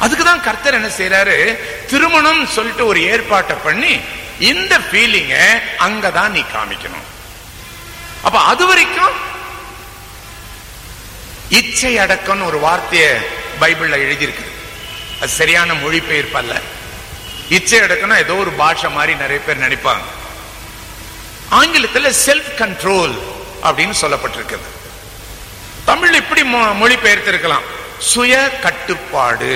அதுக்குதான் கர்த்தர் என்ன செய்யறாரு திருமணம் சொல்லிட்டு ஒரு ஏற்பாட்டை பண்ணி இந்த ஃபீலிங்க அங்கதான் நீ காமிக்கணும் அப்ப அது வரைக்கும் இச்சை அடக்கம்னு ஒரு வார்த்தைய பைபிள்ல எழுதியிருக்கு அது சரியான மொழிபெயர்ப்பு அல்ல இச்சை அடக்கம்னா ஏதோ ஒரு பாஷை மாதிரி நிறைய பேர் நினைப்பாங்க ஆங்கிலத்தில் செல்ஃப் கண்ட்ரோல் அப்படின்னு சொல்லப்பட்டிருக்குது தமிழ் இப்படி மொ- மொழிபெயர்த்திருக்கலாம் சுய கட்டுப்பாடு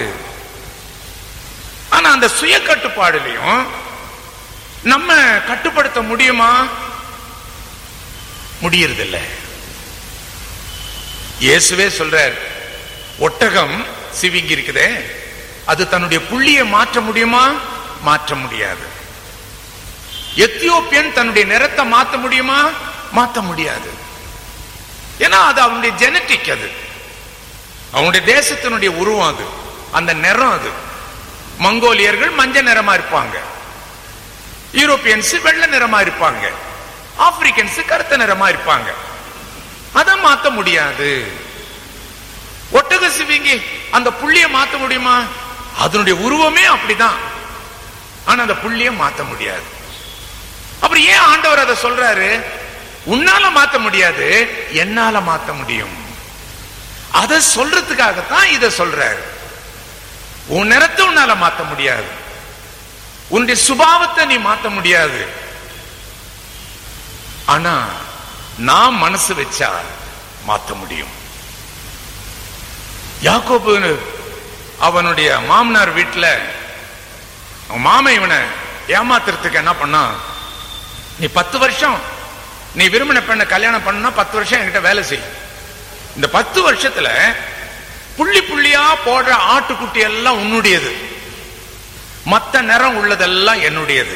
ஆனா அந்த சுய கட்டுப்பாடுலயும் நம்ம கட்டுப்படுத்த முடியுமா முடியறதில்ல இயேசுவே சொல்றார் ஒட்டகம் சிவிங்கி இருக்குதே அது தன்னுடைய புள்ளியை மாற்ற முடியுமா மாற்ற முடியாது எத்தியோப்பியன் தன்னுடைய நிறத்தை மாத்த முடியுமா மாத்த முடியாது ஏன்னா அது அவனுடைய ஜெனட்டிக் அது அவனுடைய தேசத்தினுடைய உருவம் அது அந்த நிறம் அது மங்கோலியர்கள் மஞ்சள் நிறமா இருப்பாங்க யூரோப்பியன்ஸ் வெள்ளை நிறமா இருப்பாங்க ஆப்பிரிக்கன்ஸ் கருத்த நிறமா இருப்பாங்க அதை மாத்த முடியாது ஒட்டக சிவிங்கி அந்த புள்ளிய மாத்த முடியுமா அதனுடைய உருவமே அப்படிதான் ஆனா அந்த புள்ளிய மாத்த முடியாது அப்புறம் ஏன் ஆண்டவர் அதை சொல்றாரு உன்னால மாத்த முடியாது என்னால மாத்த முடியும் அதை சொல்றதுக்காகத்தான் இதை சொல்றாரு உன் நிறத்தை உன்னால மாத்த முடியாது உன்னுடைய சுபாவத்தை நீ மாத்த முடியாது ஆனா நான் மனசு வச்சா மாத்த முடியும் யாக்கோபு அவனுடைய மாமனார் வீட்டுல அவன் மாமன் இவனை ஏமாத்துறதுக்கு என்ன பண்ணான் நீ பத்து வருஷம் நீ விரும்பின பெண்ணை கல்யாணம் பண்ணா பத்து வருஷம் என்கிட்ட வேலை செய் இந்த பத்து வருஷத்துல புள்ளி புள்ளியா போடுற ஆட்டுக்குட்டி எல்லாம் உன்னுடையது மத்த நிறம் உள்ளதெல்லாம் என்னுடையது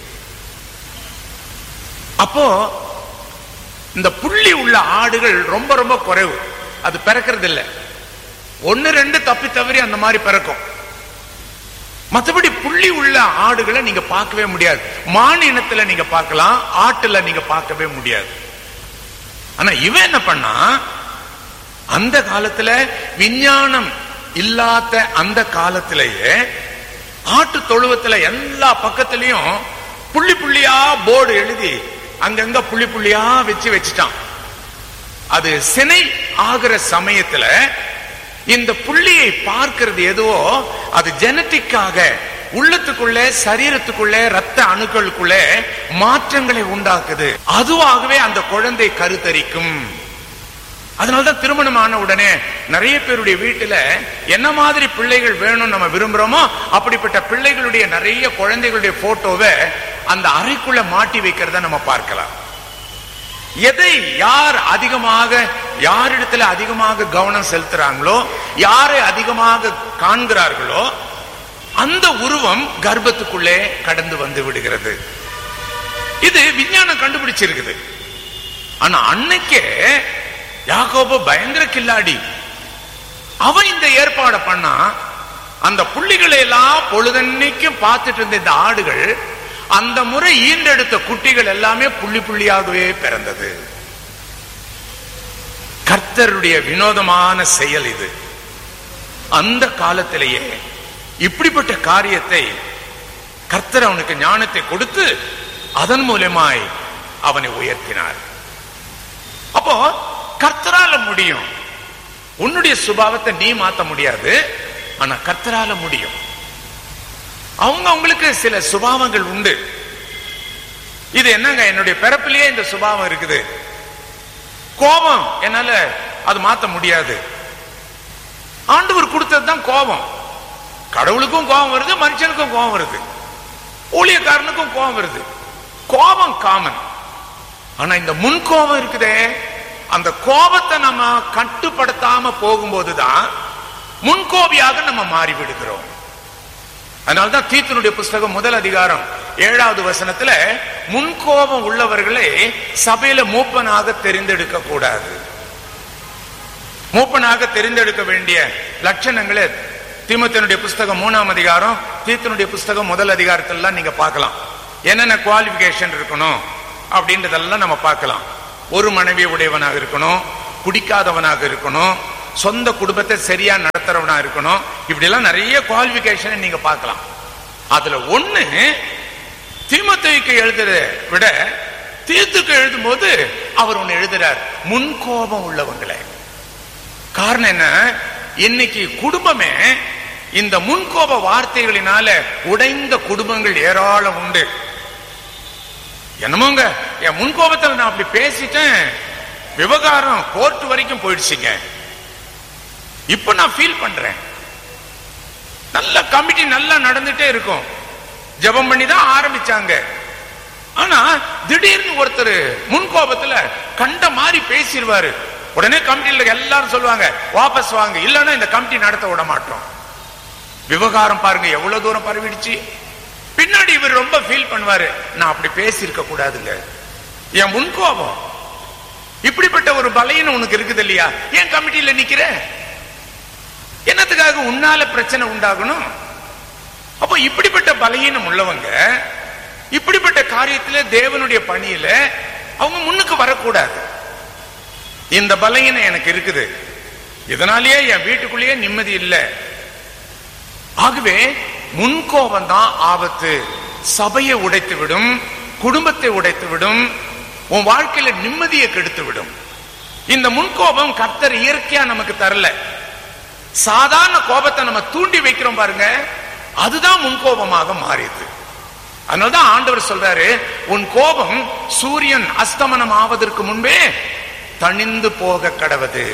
அப்போ இந்த புள்ளி உள்ள ஆடுகள் ரொம்ப ரொம்ப குறைவு அது பிறக்கிறது இல்ல ஒன்னு ரெண்டு தப்பி தவறி அந்த மாதிரி பிறக்கும் மற்றபடி புள்ளி உள்ள ஆடுகளை நீங்க பார்க்கவே முடியாது மான் இனத்துல நீங்க பார்க்கலாம் ஆட்டுல நீங்க பார்க்கவே முடியாது ஆனா இவன் என்ன பண்ணா அந்த காலத்துல விஞ்ஞானம் இல்லாத அந்த காலத்திலேயே ஆட்டு தொழுவத்துல எல்லா பக்கத்திலையும் புள்ளி புள்ளியா போர்டு எழுதி அங்கங்க புள்ளி புள்ளியா வச்சு வச்சுட்டான் அது சினை ஆகிற சமயத்துல இந்த புள்ளியை பார்க்கிறது எதுவோ அது ஜெனட்டிக்காக உள்ளத்துக்குள்ள சரீரத்துக்குள்ள ரத்த அணுக்களுக்குள்ள மாற்றங்களை உண்டாக்குது அதுவாகவே அந்த குழந்தை கருத்தரிக்கும் அதனாலதான் திருமணம் ஆன உடனே நிறைய பேருடைய வீட்டுல என்ன மாதிரி பிள்ளைகள் வேணும் நம்ம விரும்புறோமோ அப்படிப்பட்ட பிள்ளைகளுடைய நிறைய குழந்தைகளுடைய போட்டோவை அந்த அறைக்குள்ள மாட்டி வைக்கிறத நம்ம பார்க்கலாம் எதை யார் அதிகமாக யாரிடத்துல அதிகமாக கவனம் செலுத்துறாங்களோ யாரை அதிகமாக காண்கிறார்களோ அந்த உருவம் கர்ப்பத்துக்குள்ளே கடந்து வந்து விடுகிறது இது விஞ்ஞானம் கண்டுபிடிச்சிருக்குது ஆனா அன்னைக்கே யாக்கோபு பயங்கர கில்லாடி அவன் இந்த ஏற்பாடை பண்ணா அந்த புள்ளிகளை எல்லாம் பொழுதன்னைக்கும் பார்த்துட்டு இருந்த இந்த ஆடுகள் அந்த முறை ஈண்டெடுத்த குட்டிகள் எல்லாமே புள்ளி புள்ளியாகவே பிறந்தது கர்த்தருடைய வினோதமான செயல் இது அந்த காலத்திலேயே இப்படிப்பட்ட காரியத்தை கர்த்தர் அவனுக்கு ஞானத்தை கொடுத்து அதன் மூலமாய் அவனை உயர்த்தினார் அப்போ கர்த்தரால முடியும் உன்னுடைய சுபாவத்தை நீ மாத்த முடியாது ஆனா கர்த்தரால முடியும் அவங்க அவங்களுக்கு சில சுபாவங்கள் உண்டு இது என்னங்க என்னுடைய பிறப்பிலேயே இந்த சுபாவம் இருக்குது கோபம் என்னால அது மாத்த முடியாது ஆண்டவர் கொடுத்தது தான் கோபம் கடவுளுக்கும் கோபம் வருது மனுஷனுக்கும் கோபம் வருது ஊழியக்காரனுக்கும் கோபம் வருது கோபம் காமன் ஆனா இந்த முன் கோபம் இருக்குதே அந்த கோபத்தை நம்ம கட்டுப்படுத்தாம போகும்போதுதான் முன்கோபியாக நம்ம மாறி விடுகிறோம் அதனால்தான் தீர்த்தனுடைய புஸ்தகம் முதல் அதிகாரம் ஏழாவது வசனத்துல முன்கோபம் உள்ளவர்களை சபையில மூப்பனாக தெரிந்தெடுக்க கூடாது மூப்பனாக தெரிந்தெடுக்க வேண்டிய லட்சணங்களை தீமத்தினுடைய புஸ்தகம் மூணாம் அதிகாரம் தீர்த்தனுடைய புஸ்தகம் முதல் அதிகாரத்திலாம் நீங்க பார்க்கலாம் என்னென்ன குவாலிபிகேஷன் இருக்கணும் அப்படின்றதெல்லாம் நம்ம பார்க்கலாம் ஒரு மனைவி உடையவனாக இருக்கணும் குடிக்காதவனாக இருக்கணும் சொந்த குடும்பத்தை சரியா நடத்துறவனா இருக்கணும் இப்படி எல்லாம் நிறைய குவாலிபிகேஷன் நீங்க பார்க்கலாம் அதுல ஒண்ணு தீமத்தைக்கு எழுதுறத விட தீர்த்துக்கு எழுதும் போது அவர் ஒண்ணு எழுதுறார் முன்கோபம் உள்ளவங்களே காரணம் என்ன இன்னைக்கு குடும்பமே இந்த முன்கோப வார்த்தைகளினால உடைந்த குடும்பங்கள் ஏராளம் உண்டு என்னமோங்க என் முன்கோபத்தில் நான் அப்படி பேசிட்டேன் விவகாரம் கோர்ட் வரைக்கும் போயிடுச்சுங்க இப்ப நான் ஃபீல் பண்றேன் நல்ல கமிட்டி நல்லா நடந்துட்டே இருக்கும் ஜெபம் பண்ணி தான் ஆரம்பிச்சாங்க ஆனா திடீர்னு ஒருத்தர் முன்கோபத்துல கண்ட மாதிரி பேசிடுவாரு உடனே கமிட்டியில எல்லாரும் சொல்லுவாங்க வாபஸ் வாங்க இல்லைன்னா இந்த கமிட்டி நடத்த விட மாட்டோம் விவகாரம் பாருங்க எவ்வளவு தூரம் பரவிடுச்சு பின்னாடி இவர் ரொம்ப ஃபீல் பண்ணுவாரு நான் அப்படி பேசியிருக்க கூடாதுங்க என் முன்கோபம் இப்படிப்பட்ட ஒரு பலையன் உனக்கு இருக்குது இல்லையா ஏன் கமிட்டியில நிக்கிற என்னத்துக்காக உன்னால பிரச்சனை உண்டாகணும் அப்போ இப்படிப்பட்ட பலகீனம் உள்ளவங்க இப்படிப்பட்ட காரியத்துல தேவனுடைய பணியில அவங்க முன்னுக்கு வரக்கூடாது இந்த பலகீனம் எனக்கு இருக்குது இதனாலேயே என் வீட்டுக்குள்ளேயே நிம்மதி இல்லை ஆகவே முன்கோபம் தான் ஆபத்து சபையை உடைத்து விடும் குடும்பத்தை உடைத்து விடும் உன் வாழ்க்கையில நிம்மதியை கெடுத்து விடும் இந்த முன்கோபம் கர்த்தர் இயற்கையா நமக்கு தரல சாதாரண கோபத்தை நம்ம தூண்டி வைக்கிறோம் பாருங்க அதுதான் முன்கோபமாக மாறியது அதனாலதான் ஆண்டவர் சொல்றாரு உன் கோபம் சூரியன் அஸ்தமனம் ஆவதற்கு முன்பே தணிந்து போக கடவது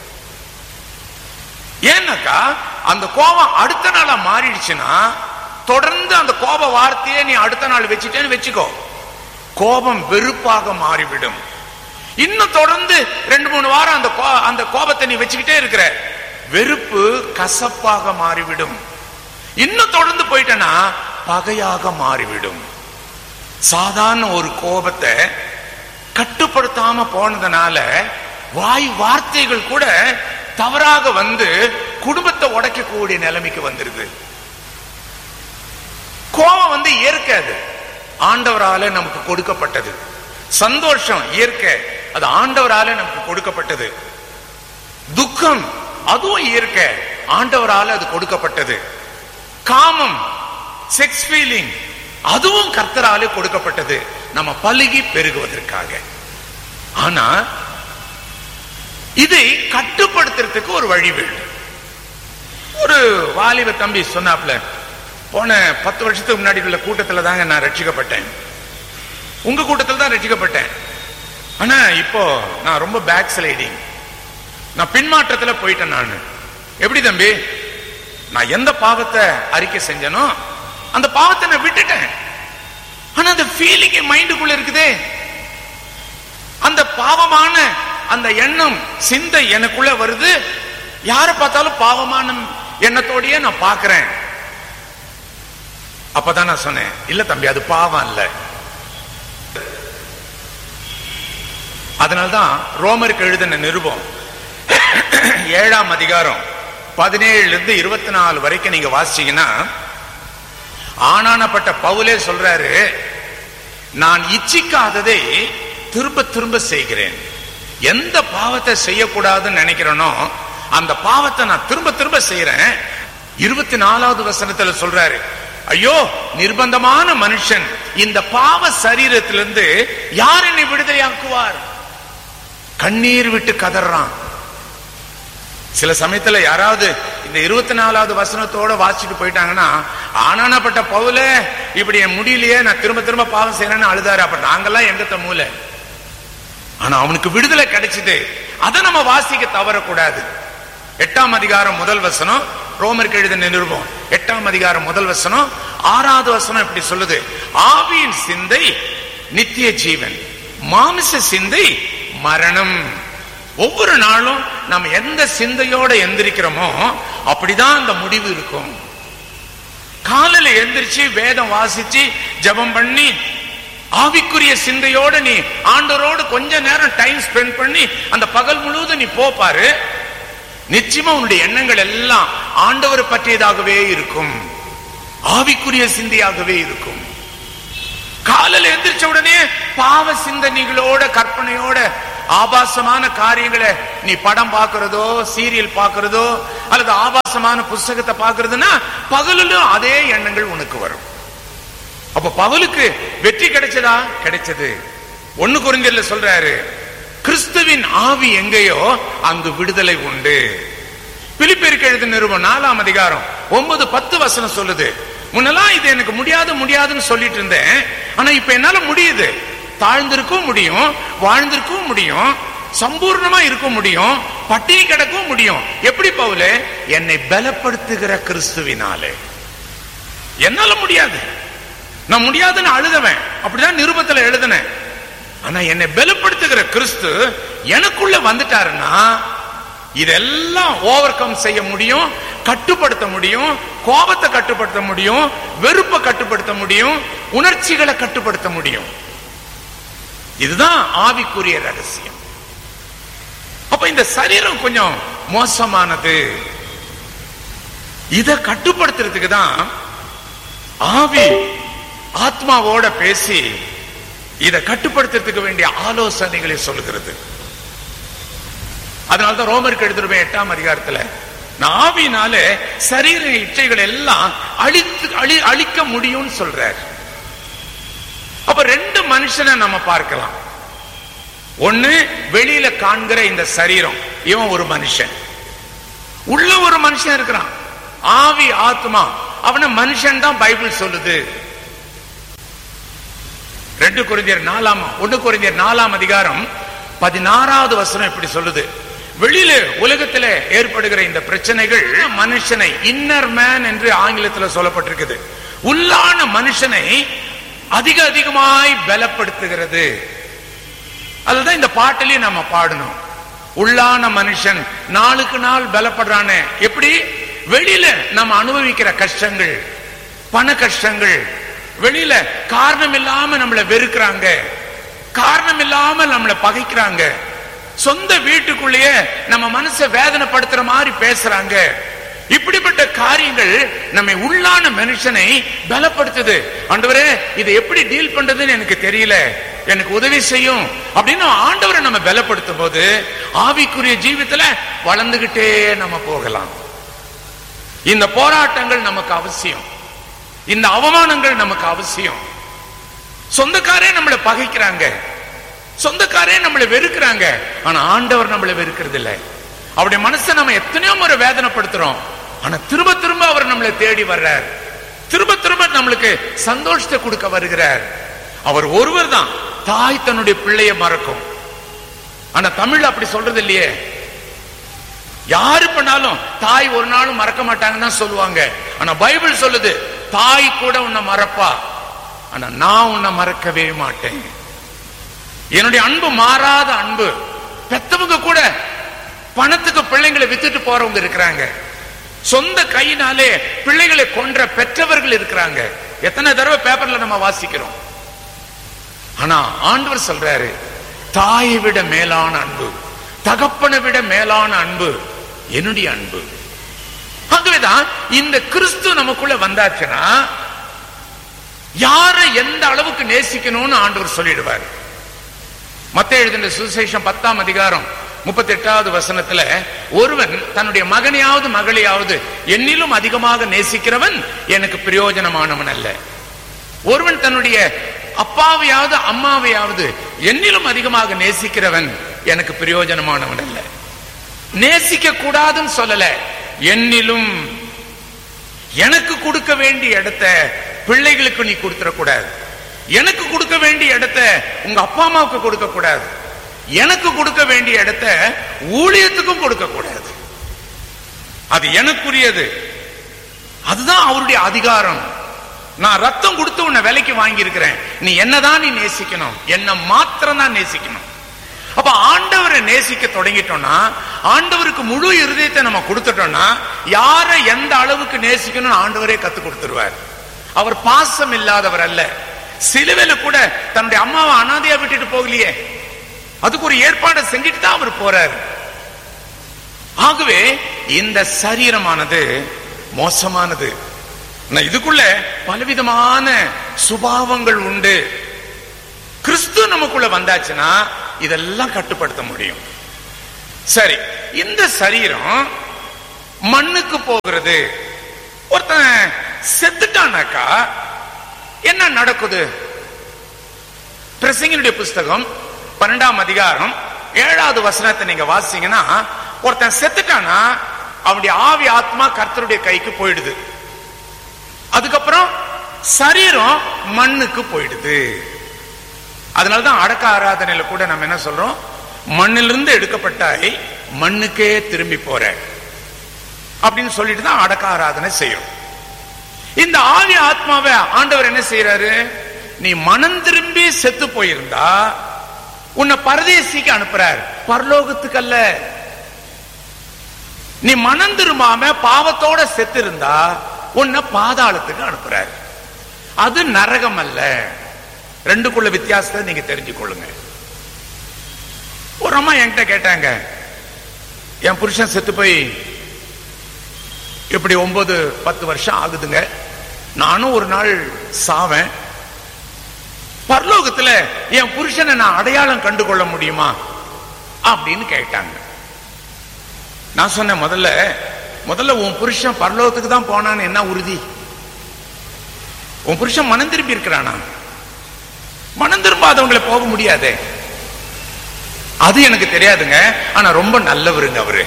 ஏன்னாக்கா அந்த கோபம் அடுத்த நாளா மாறிடுச்சுன்னா தொடர்ந்து அந்த கோப வார்த்தையை நீ அடுத்த நாள் வச்சுட்டேன்னு வச்சுக்கோ கோபம் வெறுப்பாக மாறிவிடும் இன்னும் தொடர்ந்து ரெண்டு மூணு வாரம் அந்த கோ- அந்த கோபத்தை நீ வச்சுக்கிட்டே இருக்கிற வெறுப்பு கசப்பாக மாறிவிடும் இன்னும் தொடர்ந்து போயிட்டனா பகையாக மாறிவிடும் சாதாரண ஒரு கோபத்தை கட்டுப்படுத்தாம போனதுனால வாய் வார்த்தைகள் கூட தவறாக வந்து குடும்பத்தை உடைக்கக்கூடிய நிலைமைக்கு வந்துருது கோபம் வந்து இயற்கை அது ஆண்டவரால நமக்கு கொடுக்கப்பட்டது சந்தோஷம் இயற்கை அது ஆண்டவரால நமக்கு கொடுக்கப்பட்டது துக்கம் அதுவும் இயற்கை ஆண்டவரால அது கொடுக்கப்பட்டது காமம் செக்ஸ் ஃபீலிங் அதுவும் கர்த்தராலே கொடுக்கப்பட்டது நம்ம பலுகி பெருகுவதற்காக ஆனா இதை கட்டுப்படுத்துறதுக்கு ஒரு வழி வேண்டும் ஒரு வாலிப தம்பி சொன்னாப்ல போன பத்து வருஷத்துக்கு முன்னாடி உள்ள கூட்டத்துல தாங்க நான் ரட்சிக்கப்பட்டேன் உங்க கூட்டத்தில் தான் ரட்சிக்கப்பட்டேன் ஆனா இப்போ நான் ரொம்ப பேக் ஸ்லைடிங் நான் பின்மாற்றத்துல போயிட்டேன் நான் எப்படி தம்பி நான் எந்த பாவத்தை அறிக்கை செஞ்சனோ அந்த பாவத்தை நான் விட்டுட்டேன் ஆனா அந்த ஃபீலிங் மைண்டுக்குள்ள இருக்குதே அந்த பாவமான அந்த எண்ணம் சிந்தை எனக்குள்ள வருது யாரை பார்த்தாலும் பாவமான எண்ணத்தோடயே நான் பார்க்கிறேன் அப்பதான் நான் சொன்னேன் இல்ல தம்பி அது பாவம் இல்ல அதனால்தான் ரோமருக்கு எழுதின நிருபம் ஏழாம் அதிகாரம் பதினேழுல இருந்து இருபத்தி நாலு வரைக்கும் நீங்க வாசிச்சீங்கன்னா ஆனானப்பட்ட பவுலே சொல்றாரு நான் இச்சிக்காததை திரும்ப திரும்ப செய்கிறேன் எந்த பாவத்தை செய்யக்கூடாதுன்னு நினைக்கிறேனோ அந்த பாவத்தை நான் திரும்ப திரும்ப செய்யறேன் இருபத்தி நாலாவது வசனத்துல சொல்றாரு ஐயோ நிர்பந்தமான மனுஷன் இந்த பாவ சரீரத்திலிருந்து யார் என்னை விடுதலையாக்குவார் கண்ணீர் விட்டு கதறான் சில சமயத்துல யாராவது இந்த இருபத்தி நாலாவது வசனத்தோட வாசிச்சுட்டு போயிட்டாங்கன்னா ஆனானப்பட்ட பவுல இப்படி என் முடியலையே நான் திரும்ப திரும்ப பாவம் செய்யறேன்னு அழுதாரு அப்ப நாங்கெல்லாம் எங்கத்த மூல ஆனா அவனுக்கு விடுதலை கிடைச்சது அதை நம்ம வாசிக்க தவறக்கூடாது எட்டாம் அதிகாரம் முதல் வசனம் ரோமருக்கு எழுத நிருபம் எட்டாம் அதிகாரம் முதல் வசனம் ஆறாவது வசனம் இப்படி சொல்லுது ஆவியின் சிந்தை நித்திய ஜீவன் மாமிச சிந்தை மரணம் ஒவ்வொரு நாளும் நம்ம எந்த சிந்தையோட எந்திரிக்கிறோமோ அப்படிதான் அந்த முடிவு இருக்கும் காலையில எந்திரிச்சு வேதம் வாசிச்சு ஜெபம் பண்ணி ஆவிக்குரிய சிந்தையோட நீ ஆண்டவரோடு கொஞ்ச நேரம் டைம் ஸ்பெண்ட் பண்ணி அந்த பகல் முழுவதும் நீ போப்பாரு நிச்சயமா உன்னுடைய எண்ணங்கள் எல்லாம் ஆண்டவர் பற்றியதாகவே இருக்கும் ஆவிக்குரிய சிந்தையாகவே இருக்கும் காலையில எந்திரிச்ச உடனே பாவ சிந்தனைகளோட கற்பனையோட ஆபாசமான காரியங்களை நீ படம் பார்க்கிறதோ சீரியல் பார்க்கிறதோ அல்லது ஆபாசமான புஸ்தகத்தை பார்க்கிறதுனா பகலிலும் அதே எண்ணங்கள் உனக்கு வரும் அப்ப பவுலுக்கு வெற்றி கிடைச்சதா கிடைச்சது ஒண்ணு குறிஞ்சல்ல சொல்றாரு கிறிஸ்துவின் ஆவி எங்கேயோ அங்கு விடுதலை உண்டு பிலிப்பியருக்கு எழுத நிறுவனம் நாலாம் அதிகாரம் ஒன்பது பத்து வசனம் சொல்லுது முன்னெல்லாம் இது எனக்கு முடியாது முடியாதுன்னு சொல்லிட்டு இருந்தேன் ஆனா இப்ப என்னால முடியுது தாழ்ந்திருக்கவும் முடியும் வாழ்ந்திருக்கவும் முடியும் சம்பூர்ணமா இருக்க முடியும் பட்டினி கிடக்கவும் முடியும் எப்படி பவுல என்னை பலப்படுத்துகிற கிறிஸ்துவினாலே என்னால முடியாது நான் முடியாதுன்னு அழுதவன் அப்படிதான் நிருபத்துல எழுதினேன் ஆனா என்னை பலப்படுத்துகிற கிறிஸ்து எனக்குள்ள வந்துட்டாருன்னா இதெல்லாம் ஓவர் கம் செய்ய முடியும் கட்டுப்படுத்த முடியும் கோபத்தை கட்டுப்படுத்த முடியும் வெறுப்பை கட்டுப்படுத்த முடியும் உணர்ச்சிகளை கட்டுப்படுத்த முடியும் இதுதான் ஆவிக்குரிய ரகசியம் அப்ப இந்த சரீரம் கொஞ்சம் மோசமானது இத கட்டுப்படுத்துறதுக்கு தான் ஆவி ஆத்மாவோட பேசி இதை கட்டுப்படுத்துறதுக்கு வேண்டிய ஆலோசனைகளை சொல்லுகிறது அதனால்தான் ரோமருக்கு எடுத்துருவேன் எட்டாம் அதிகாரத்துல நான் ஆவியினால சரீர இச்சைகள் எல்லாம் அழித்து அழி அழிக்க முடியும்னு சொல்றார் அப்ப ரெண்டு மனுஷனை நம்ம பார்க்கலாம் ஒண்ணு வெளியில காண்கிற இந்த சரீரம் இவன் ஒரு மனுஷன் உள்ள ஒரு மனுஷன் இருக்கிறான் ஆவி ஆத்மா அவன மனுஷன் தான் பைபிள் சொல்லுது ரெண்டு குறிஞர் நாலாம் ஒண்ணு குறிஞர் நாலாம் அதிகாரம் பதினாறாவது வசனம் இப்படி சொல்லுது வெளியில உலகத்துல ஏற்படுகிற இந்த பிரச்சனைகள் மனுஷனை இன்னர் மேன் என்று ஆங்கிலத்தில் சொல்லப்பட்டிருக்குது உள்ளான மனுஷனை அதிக அதிகமாய் பலப்படுத்துகிறது அதுதான் இந்த பாட்டிலையும் நம்ம பாடணும் உள்ளான மனுஷன் நாளுக்கு நாள் பலப்படுறானே எப்படி வெளியில நம்ம அனுபவிக்கிற கஷ்டங்கள் பண கஷ்டங்கள் வெளியில காரணம் இல்லாம நம்மளை வெறுக்கிறாங்க காரணம் இல்லாம நம்மளை பகைக்கிறாங்க சொந்த வீட்டுக்குள்ளேயே நம்ம மனசை வேதனைப்படுத்துற மாதிரி பேசுறாங்க இப்படிப்பட்ட காரியங்கள் நம்மை உள்ளான மனுஷனை பலப்படுத்துது ஆண்டவரே இதை எப்படி டீல் பண்றதுன்னு எனக்கு தெரியல எனக்கு உதவி செய்யும் அப்படின்னு ஆண்டவரை நம்ம பலப்படுத்தும் போது ஆவிக்குரிய ஜீவித்துல வளர்ந்துகிட்டே நம்ம போகலாம் இந்த போராட்டங்கள் நமக்கு அவசியம் இந்த அவமானங்கள் நமக்கு அவசியம் சொந்தக்காரே நம்மளை பகைக்கிறாங்க சொந்தக்காரே நம்மளை வெறுக்கிறாங்க ஆனா ஆண்டவர் நம்மளை வெறுக்கிறது இல்லை அவருடைய மனசை நம்ம எத்தனையோ முறை வேதனைப்படுத்துறோம் ஆனா திரும்ப திரும்ப அவர் நம்மளை தேடி வர்றார் திரும்ப திரும்ப நம்மளுக்கு சந்தோஷத்தை கொடுக்க வருகிறார் அவர் ஒருவர் தான் தாய் தன்னுடைய பிள்ளைய மறக்கும் ஆனா தமிழ் அப்படி சொல்றது இல்லையே யாரு பண்ணாலும் தாய் ஒரு நாளும் மறக்க மாட்டாங்கன்னு தான் சொல்லுவாங்க ஆனா பைபிள் சொல்லுது தாய் கூட உன்னை மறப்பா ஆனா நான் உன்னை மறக்கவே மாட்டேன் என்னுடைய அன்பு மாறாத அன்பு பெத்தவங்க கூட பணத்துக்கு பிள்ளைங்களை வித்துட்டு போறவங்க இருக்கிறாங்க சொந்த கையினாலே பிள்ளைகளை கொன்ற பெற்றவர்கள் இருக்கிறாங்க எத்தனை தடவை பேப்பர்ல நம்ம வாசிக்கிறோம் ஆனா ஆண்டவர் சொல்றாரு தாயை விட மேலான அன்பு தகப்பனை விட மேலான அன்பு என்னுடைய அன்பு ஆகவேதான் இந்த கிறிஸ்து நமக்குள்ள வந்தாச்சுன்னா யாரை எந்த அளவுக்கு நேசிக்கணும்னு ஆண்டவர் சொல்லிடுவார் மத்த எழுதின சுசேஷம் பத்தாம் அதிகாரம் முப்பத்தி எட்டாவது வசனத்துல ஒருவன் தன்னுடைய மகனையாவது மகளையாவது என்னிலும் அதிகமாக நேசிக்கிறவன் எனக்கு பிரயோஜனமானவன் அல்ல ஒருவன் தன்னுடைய அப்பாவையாவது அம்மாவையாவது என்னிலும் அதிகமாக நேசிக்கிறவன் எனக்கு பிரயோஜனமானவன் அல்ல நேசிக்க கூடாதுன்னு சொல்லல என்னிலும் எனக்கு கொடுக்க வேண்டிய இடத்த பிள்ளைகளுக்கு நீ கொடுத்துடக்கூடாது எனக்கு கொடுக்க வேண்டிய இடத்த உங்க அப்பா அம்மாவுக்கு கொடுக்க கூடாது எனக்கு கொடுக்க வேண்டிய இடத்த ஊழியத்துக்கும் கொடுக்க கூடாது அது எனக்குரியது அதுதான் அவருடைய அதிகாரம் நான் ரத்தம் கொடுத்து உன்னை விலைக்கு வாங்கி இருக்கிறேன் நீ என்னதான் நீ நேசிக்கணும் என்ன மாத்திரம் தான் நேசிக்கணும் அப்ப ஆண்டவரை நேசிக்க தொடங்கிட்டோம்னா ஆண்டவருக்கு முழு இருதயத்தை நம்ம கொடுத்துட்டோம்னா யாரை எந்த அளவுக்கு நேசிக்கணும் ஆண்டவரே கத்து கொடுத்துருவார் அவர் பாசம் இல்லாதவர் அல்ல சிலுவையில கூட தன்னுடைய அம்மாவை அனாதையா விட்டுட்டு போகலையே அதுக்கு ஒரு ஏற்பாடை செஞ்சுட்டு தான் அவர் போறாரு ஆகவே இந்த சரீரமானது மோசமானது நான் இதுக்குள்ள பலவிதமான சுபாவங்கள் உண்டு கிறிஸ்து நமக்குள்ள வந்தாச்சுன்னா இதெல்லாம் கட்டுப்படுத்த முடியும் சரி இந்த சரீரம் மண்ணுக்கு போகிறது ஒருத்தன் செத்துட்டானாக்கா என்ன நடக்குது பிரசங்கனுடைய புஸ்தகம் பன்னெண்டாம் அதிகாரம் ஏழாவது வசனத்தை நீங்க வாசிங்கன்னா ஒருத்தன் செத்துட்டானா அவனுடைய ஆவி ஆத்மா கர்த்தருடைய கைக்கு போயிடுது அதுக்கப்புறம் சரீரம் மண்ணுக்கு போயிடுது அதனாலதான் அடக்க ஆராதனையில கூட நம்ம என்ன சொல்றோம் மண்ணிலிருந்து எடுக்கப்பட்டாய் மண்ணுக்கே திரும்பி போற அப்படின்னு சொல்லிட்டு தான் அடக்க ஆராதனை செய்யும் இந்த ஆவி ஆத்மாவை ஆண்டவர் என்ன செய்யறாரு நீ மனம் திரும்பி செத்து போயிருந்தா உன்னை பரதேசிக்கு அனுப்புறார் பரலோகத்துக்கு அல்ல நீ மனம் திரும்பாம பாவத்தோட செத்து இருந்தா உன்னை பாதாளத்துக்கு அனுப்புறார் அது நரகம் அல்ல ரெண்டுக்குள்ள வித்தியாசத்தை நீங்க தெரிஞ்சு கொள்ளுங்க ஒரு அம்மா என்கிட்ட கேட்டாங்க என் புருஷன் செத்து போய் இப்படி ஒன்பது பத்து வருஷம் ஆகுதுங்க நானும் ஒரு நாள் சாவேன் பரலோகத்துல என் புருஷனை நான் அடையாளம் கண்டு கொள்ள முடியுமா அப்படின்னு கேட்டாங்க நான் சொன்னேன் முதல்ல முதல்ல உன் புருஷன் பரலோகத்துக்கு தான் போனான்னு என்ன உறுதி உன் புருஷன் மனம் திரும்பி இருக்கிறானா மனம் திரும்பாதவங்களை போக முடியாதே அது எனக்கு தெரியாதுங்க ஆனா ரொம்ப நல்லவருங்க அவரு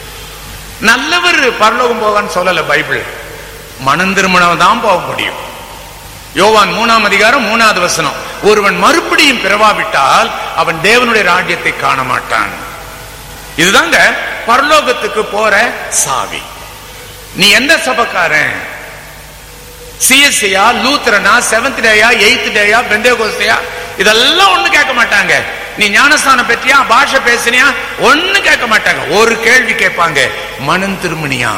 நல்லவர் பரலோகம் போகான்னு சொல்லல பைபிள் மனம் திருமணம் தான் போக முடியும் யோவான் மூணாம் அதிகாரம் மூணாவது வசனம் ஒருவன் மறுபடியும் பிறவாவிட்டால் அவன் தேவனுடைய ராஜ்யத்தை காண மாட்டான் இதுதாங்க பரலோகத்துக்கு போற சாவி நீ எந்த சபக்காரன் சிஎஸ்சியா லூத்ரனா செவன்த் டேயா எயித் டேயா பெந்தேகோஸ்தையா இதெல்லாம் ஒண்ணு கேட்க மாட்டாங்க நீ ஞானஸ்தானம் பெற்றியா பாஷை பேசினியா ஒண்ணு கேட்க மாட்டாங்க ஒரு கேள்வி கேட்பாங்க மனம் திருமணியா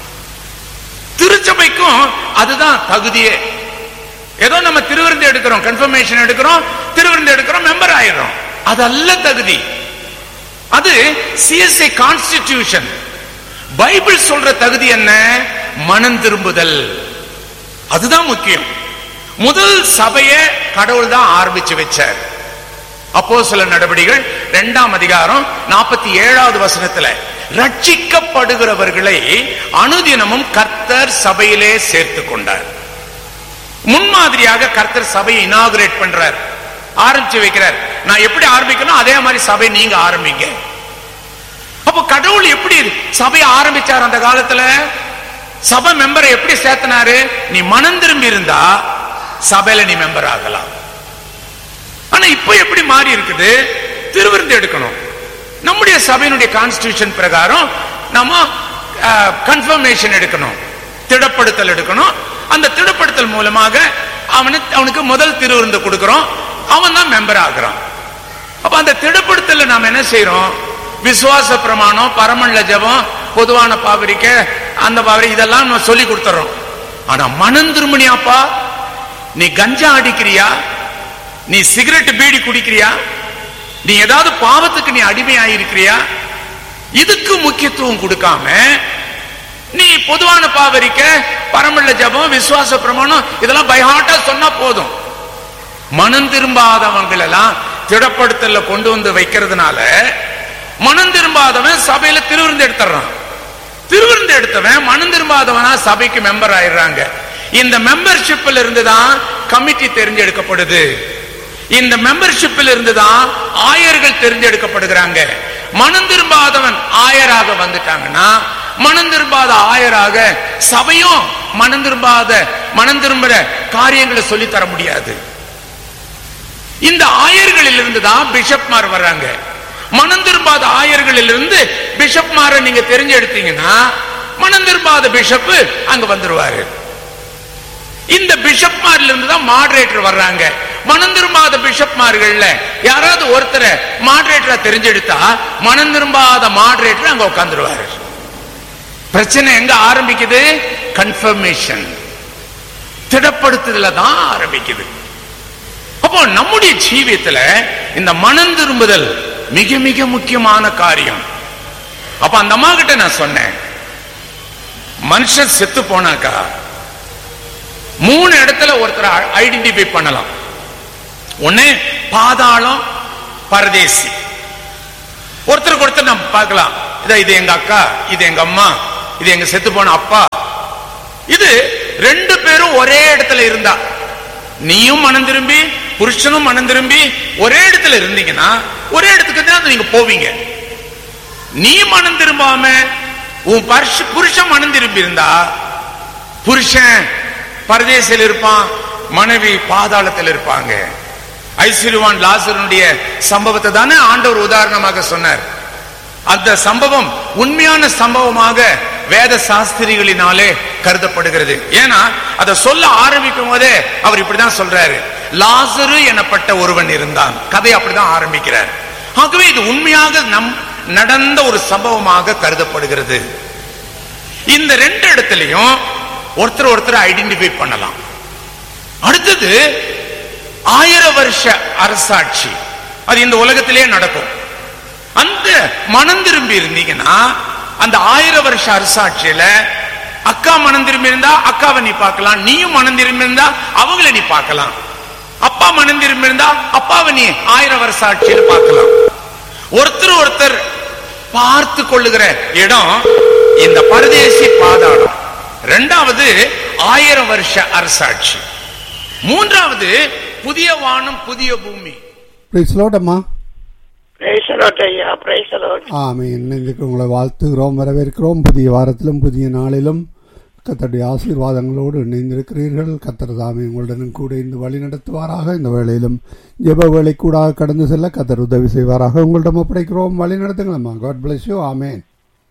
திருச்சபைக்கும் அதுதான் தகுதியே ஏதோ நம்ம திருவிருந்து எடுக்கிறோம் கன்ஃபர்மேஷன் எடுக்கிறோம் திருவிருந்து எடுக்கிறோம் மெம்பர் ஆயிடுறோம் அது அல்ல தகுதி அது சிஎஸ்ஐ கான்ஸ்டிடியூஷன் பைபிள் சொல்ற தகுதி என்ன மனம் திரும்புதல் அதுதான் முக்கியம் முதல் சபையை கடவுள் தான் ஆரம்பிச்சு வச்சார் அப்போ சில நடவடிக்கைகள் இரண்டாம் அதிகாரம் நாற்பத்தி ஏழாவது வசனத்துல ரட்சிக்கப்படுகிறவர்களை அனுதினமும் கர்த்தர் சபையிலே சேர்த்து கொண்டார் முன்மாதிரியாக கர்த்தர் சபையை இனாகுரேட் பண்றார் ஆரம்பிச்சு வைக்கிறார் நான் எப்படி ஆரம்பிக்கணும் அதே மாதிரி சபை நீங்க ஆரம்பிங்க அப்போ கடவுள் எப்படி சபையை ஆரம்பிச்சார் அந்த காலத்துல சபை மெம்பரை எப்படி சேர்த்தனாரு நீ மனம் திரும்பி இருந்தா சபையில நீ மெம்பர் ஆகலாம் ஆனா இப்ப எப்படி மாறி இருக்குது திருவிருந்து எடுக்கணும் நம்முடைய சபையினுடைய கான்ஸ்டிடியூஷன் பிரகாரம் நம்ம கன்ஃபர்மேஷன் எடுக்கணும் திடப்படுத்தல் எடுக்கணும் அந்த திடப்படுத்தல் மூலமாக அவனுக்கு அவனுக்கு முதல் திருவிருந்து கொடுக்கிறோம் அவன் தான் மெம்பர் ஆகிறான் அப்ப அந்த திடப்படுத்தல நாம என்ன செய்யறோம் விசுவாச பிரமாணம் பரமல்ல ஜபம் பொதுவான பாவரிக்க அந்த பாவரி இதெல்லாம் நம்ம சொல்லி கொடுத்துறோம் ஆனா மனம் திருமணியாப்பா நீ கஞ்சா அடிக்கிறியா நீ சிகரெட் பீடி குடிக்கிறியா நீ ஏதாவது பாவத்துக்கு நீ அடிமையாயிருக்கிறியா இதுக்கு முக்கியத்துவம் கொடுக்காம நீ பொதுவான பாவரிக்க பரமல்ல ஜபம் விசுவாச பிரமாணம் இதெல்லாம் பைஹாட்டா சொன்னா போதும் மனம் திரும்பாதவங்கள் எல்லாம் திடப்படுத்தல கொண்டு வந்து வைக்கிறதுனால மனம் திரும்பாதவன் சபையில திருவிருந்து எடுத்துறான் திருவிருந்து எடுத்தவன் மனம் திரும்பாதவனா சபைக்கு மெம்பர் ஆயிடுறாங்க இந்த மெம்பர்ஷிப்ல இருந்து தான் கமிட்டி தெரிஞ்செடுக்கப்படுது இந்த மெம்பர்ஷிப்பில் இருந்து தான் ஆயர்கள் தெரிஞ்செடுக்கப்படுகிறாங்க மனம் திரும்பாதவன் ஆயராக வந்துட்டாங்கன்னா மனம் திரும்பாத ஆயராக சபையும் மனம் திரும்பாத மனம் திரும்புற காரியங்களை சொல்லி தர முடியாது இந்த ஆயர்களில் இருந்து தான் பிஷப்மார் வர்றாங்க மனம் திரும்பாத ஆயர்களில் இருந்து பிஷப்மாரை நீங்க தெரிஞ்சு எடுத்தீங்கன்னா மனம் திரும்பாத பிஷப் அங்க வந்துருவாரு இந்த பிஷப்மார்ல இருந்து தான் மாடரேட்டர் வர்றாங்க மனம் திரும்பாத பிஷப்மார்கள்ல யாராவது ஒருத்தரை மாடரேட்டரா தெரிஞ்செடுத்தா மனம் திரும்பாத மாடரேட்டர் அங்க உட்காந்துருவாரு பிரச்சனை எங்க ஆரம்பிக்குது கன்ஃபர்மேஷன் திடப்படுத்துதல தான் ஆரம்பிக்குது அப்போ நம்முடைய ஜீவியத்துல இந்த மனம் திரும்புதல் மிக மிக முக்கியமான காரியம் அப்ப அந்த அம்மா கிட்ட நான் சொன்னேன் மனுஷன் செத்து போனாக்கா மூணு இடத்துல ஒருத்தரை ஐடென்டிஃபை பண்ணலாம் ஒண்ணு பாதாளம் பரதேசி ஒருத்தருக்கு ஒருத்தர் நம்ம பார்க்கலாம் இதா இது எங்க அக்கா இது எங்க அம்மா இது எங்க செத்து போன அப்பா இது ரெண்டு பேரும் ஒரே இடத்துல இருந்தா நீயும் மனம் திரும்பி புருஷனும் மனம் திரும்பி ஒரே இடத்துல இருந்தீங்கன்னா ஒரே இடத்துக்கு தான் நீங்க போவீங்க நீ மனம் திரும்பாம உன் பர்ஷ- புருஷன் மனம் திரும்பி இருந்தா புருஷன் பரதேசில் இருப்பான் மனைவி பாதாளத்தில் இருப்பாங்க ஐஸ்வர்யவான் லாசருடைய சம்பவத்தை தானே ஆண்டவர் உதாரணமாக சொன்னார் அந்த சம்பவம் உண்மையான சம்பவமாக வேத சாஸ்திரிகளினாலே கருதப்படுகிறது ஏன்னா அதை சொல்ல ஆரம்பிக்கும் போதே அவர் இப்படிதான் சொல்றாரு லாசரு எனப்பட்ட ஒருவன் இருந்தான் கதை அப்படிதான் ஆரம்பிக்கிறார் ஆகவே இது உண்மையாக நம் நடந்த ஒரு சம்பவமாக கருதப்படுகிறது இந்த ரெண்டு இடத்துலயும் ஒருத்தர் ஒருத்தர் ஐடென்டிஃபை பண்ணலாம் அடுத்தது ஆயிரம் வருஷ அரசாட்சி அது இந்த உலகத்திலே நடக்கும் அந்த மனம் திரும்பி இருந்தீங்கன்னா அந்த ஆயிரம் வருஷ அரசாட்சியில அக்கா மனம் திரும்பி இருந்தா அக்காவை நீ பார்க்கலாம் நீயும் மனம் திரும்பி இருந்தா அவங்கள நீ பார்க்கலாம் அப்பா மனம் திரும்பி இருந்தா அப்பாவை நீ ஆயிரம் வருஷ ஆட்சியில பார்க்கலாம் ஒருத்தர் ஒருத்தர் பார்த்து கொள்ளுகிற இடம் இந்த பரதேசி பாதாளம் இரண்டாவது ஆயிரம் வருஷ அரசாட்சி மூன்றாவது புதிய வானம் புதிய பூமி பிரைஸ் அம்மா பிரைசலோட் ஐயா பிரைசலோட் ஆமீன் இன்றைக்கு உங்களை வாழ்த்துகிறோம் வரவேற்கிறோம் புதிய வாரத்திலும் புதிய நாளிலும் கத்தருடைய ஆசீர்வாதங்களோடு இணைந்திருக்கிறீர்கள் கத்தர் தாமே உங்களுடனும் கூட இந்த வழி நடத்துவாராக இந்த வேளையிலும் ஜெப வேலை கூட கடந்து செல்ல கத்தர் உதவி செய்வாராக உங்களிடம் ஒப்படைக்கிறோம் வழி நடத்துங்களம்மா god bless you amen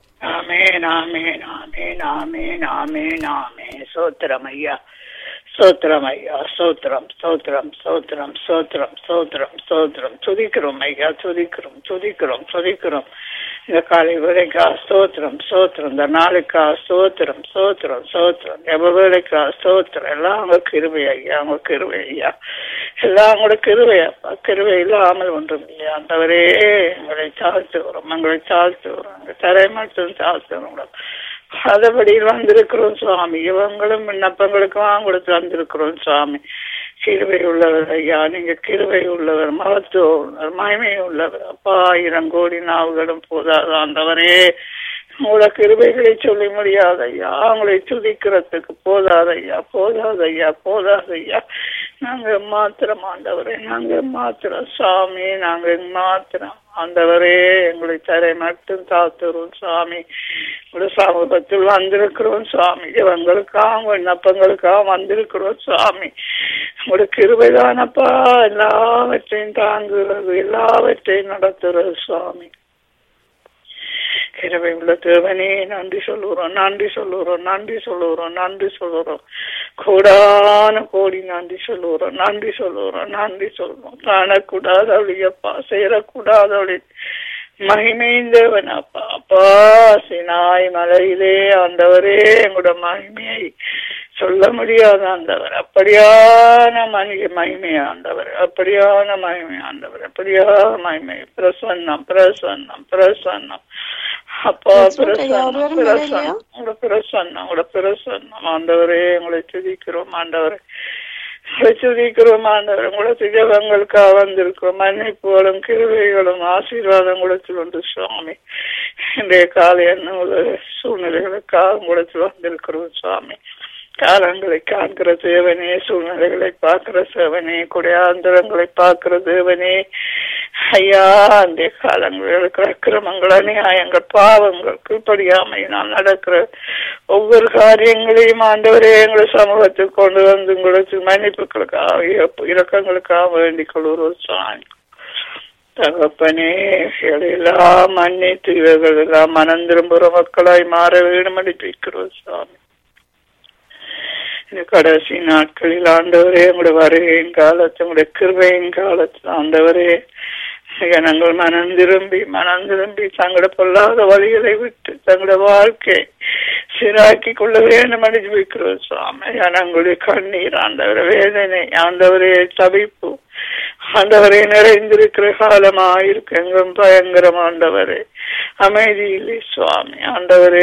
amen amen amen amen amen amen சோத்திரம் ஐயா சோத்திரம் ஐயா சோத்திரம் சோத்திரம் சோத்திரம் சோத்திரம் சோத்திரம் சோத்திரம் துதிக்கிறோம் ஐயா துதிக்கிறோம் துதிக்கிறோம் துதிக்கிறோம் இந்த காலை வேலைக்கா ஸ்தோத்திரம் ஸ்தோத்திரம் இந்த நாளுக்கா ஸ்தோத்திரம் ஸ்தோத்திரம் ஸ்தோத்திரம் எவ வேலைக்கா ஸ்தோத்திரம் எல்லாம் அவங்க கிருபை ஐயா அவங்க கிருபை ஐயா எல்லாம் உங்களோட கிருபை அப்பா கிருபை இல்லாமல் ஒன்றும் இல்லையா அந்தவரே எங்களை தாழ்த்துகிறோம் எங்களை தாழ்த்துகிறோம் தரை மட்டும் தாழ்த்துகிறோம் அதபடியில் வந்திருக்கிறோம் சுவாமி இவங்களும் விண்ணப்பங்களுக்கும் கொடுத்து வந்திருக்கிறோம் சுவாமி கிருபை உள்ளவர் ஐயா நீங்க கிருபை உள்ளவர் மகத்துவ உள்ளவர் மகிமை உள்ளவர் அப்பா ஆயிரம் கோடி நாவுகளும் போதாது ஆண்டவரே உங்களோட கிருபைகளை சொல்லி முடியாது ஐயா அவங்களை துதிக்கிறதுக்கு போதாது ஐயா போதாது ஐயா போதாது ஐயா நாங்க மாத்திரம் ஆண்டவரே நாங்க மாத்திரம் சாமி நாங்க மாத்திரம் ஆண்டவரே எங்களை தரை மட்டும் தாத்துறோம் சாமி ஒரு சமூகத்தில் வந்திருக்கிறோம் சுவாமி இவங்களுக்காக விண்ணப்பங்களுக்காக வந்திருக்கிறோம் சுவாமி உங்களோட கிருபைதானப்பா எல்லாவற்றையும் தாங்குகிறது எல்லாவற்றையும் நடத்துறது சுவாமி கிருபை உள்ள தேவனே நன்றி சொல்லுறோம் நன்றி சொல்லுறோம் நன்றி சொல்லுறோம் நன்றி சொல்லுறோம் கோடான கோடி நன்றி சொல்லுறோம் நன்றி சொல்லுறோம் நன்றி சொல்லுறோம் காணக்கூடாதவளியப்பா சேரக்கூடாதவளி மகிமைந்தவன் அப்பா அப்பா சினாய் மலையிலே ஆண்டவரே எங்களோட மகிமையை சொல்ல முடியாத ஆண்டவர் அப்படியான மனித மகிமை ஆண்டவர் அப்படியான மகிமை ஆண்டவர் அப்படியான மகிமை பிரசன்னம் பிரசன்னம் பிரசன்னம் அப்பா பிரசன்னம் பிரசன்னம் உங்களோட பிரசன்னம் உங்களோட பிரசன்னம் ஆண்டவரே உங்களை துதிக்கிறோம் ஆண்டவரே உங்களை துதிக்கிறோம் ஆண்டவர் உங்களை திஜவங்களுக்காக வந்திருக்கிறோம் மன்னிப்புகளும் கிருவைகளும் ஆசீர்வாதங்களுத்தில் உண்டு சுவாமி இன்றைய காலை என்ன சூழ்நிலைகளுக்காக உங்களத்தில் வந்திருக்கிறோம் சுவாமி காலங்களை காண்கிற தேவனே சூழ்நிலைகளை பார்க்கிற சேவனே குடையாந்திரங்களை பார்க்கிற தேவனே ஐயா அந்த காலங்களுக்கு அக்கிரமங்கள் அநியாயங்கள் பாவங்கள் கீழ்ப்படியாமையினால் நடக்கிற ஒவ்வொரு காரியங்களையும் ஆண்டவரே எங்களை சமூகத்துக்கு கொண்டு வந்து உங்களுக்கு மன்னிப்புகளுக்காக இரக்கங்களுக்காக வேண்டிக் கொள்வோம் சாமி தகப்பனே எல்லாம் மன்னித்து இவர்கள் எல்லாம் மனம் திரும்புகிற மக்களாய் மாற வேண்டும் வைக்கிறோம் சாமி இந்த கடைசி நாட்களில் ஆண்டவரே உங்களுடைய வருகையின் காலத்து உங்களுடைய கிருபையின் காலத்தில் ஆண்டவரே ஜனங்கள் மனம் திரும்பி மனம் திரும்பி தங்களோட பொல்லாத வழிகளை விட்டு தங்களோட வாழ்க்கை சீராக்கி கொள்ள வேண்டும் அடிச்சு வைக்கிறோம் சுவாமி ஜனங்களுடைய கண்ணீர் ஆண்டவர வேதனை ஆண்டவரே தவிப்பு ஆண்டவரே நிறைந்திருக்கிற காலமாயிருக்கு எங்கும் பயங்கரம் ஆண்டவரே அமைதி இல்லை சுவாமி ஆண்டவரே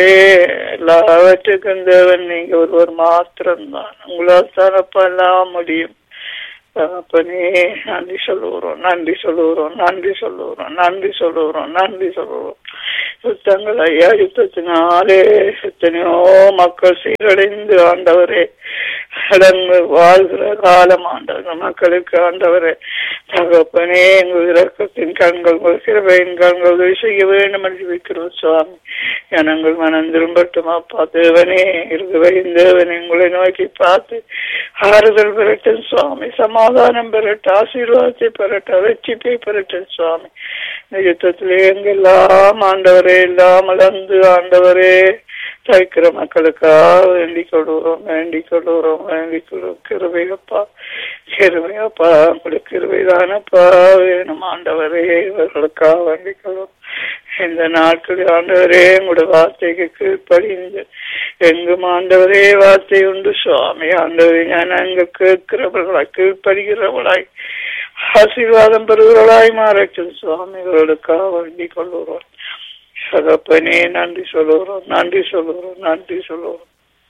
எல்லாவற்றுக்கும் தேவன் நீங்க ஒருவர் மாத்திரம்தான் உங்களால் தரப்ப எல்லாம் முடியும் தகப்பனே நன்றி சொல்லுகிறோம் நன்றி சொல்லுகிறோம் நன்றி சொல்லுகிறோம் நன்றி சொல்லுகிறோம் நன்றி சொல்லுகிறோம் யுத்தங்கள் ஐயா யுத்தத்தினாலே எத்தனையோ மக்கள் சீரடைந்து ஆண்டவரே அடங்கு வாழ்கிற காலம் ஆண்டவர் மக்களுக்கு ஆண்டவரே தகப்பனே எங்கள் இரக்கத்தின் கண்கள் உங்கள் கிருபையின் கண்கள் உதவி செய்ய வேண்டும் என்று வைக்கிறோம் சுவாமி ஜனங்கள் மனம் திரும்பட்டும் அப்பா தேவனே இருவரின் தேவன் உங்களை நோக்கி பார்த்து ஆறுதல் பெறட்டும் சுவாமி சமாதானம் பெறட்டும் ஆசீர்வாதத்தை பெறட்டும் ரட்சிப்பை பெறட்டும் சுவாமி இந்த யுத்தத்திலே எங்கெல்லாம் ஆண்டவரே எல்லாம் அளந்து ஆண்டவரே தவிக்கிற மக்களுக்காக வேண்டிக் கொள்கிறோம் வேண்டிக் கொள்கிறோம் வேண்டிக் கொள்கிறோம் கிருபையப்பா கிருபையப்பா உங்களுக்கு கிருபைதானப்பா வேணும் ஆண்டவரே இவர்களுக்காக வேண்டிக் கொள்வோம் இந்த நாட்களில் ஆண்டவரே உங்களோட வார்த்தைக்கு கீழ்ப்படிந்து எங்கும் ஆண்டவரே வார்த்தை உண்டு சுவாமி ஆண்டவரே ഞാൻ அங்கு கேட்கிறவர்களாய் கீழ்ப்படுகிறவர்களாய் ஆசீர்வாதம் பெறுகிறவர்களாய் மாறட்டும் சுவாமி இவர்களுக்காக வேண்டிக் கொள்கிறோம் சகப்பனே நன்றி சொல்லுகிறோம் நன்றி சொல்லுகிறோம் நன்றி சொல்லுகிறோம்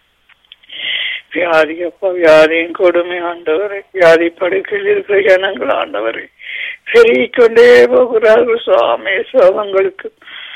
வியாதி அப்பா வியாதியின் கொடுமை ஆண்டவரை வியாதி படுக்கையில் இருக்கிற ஜனங்கள் ஆண்டவரை பெருகிக்கொண்டே போகிறார்கள் சுவாமி சாபங்களுக்கு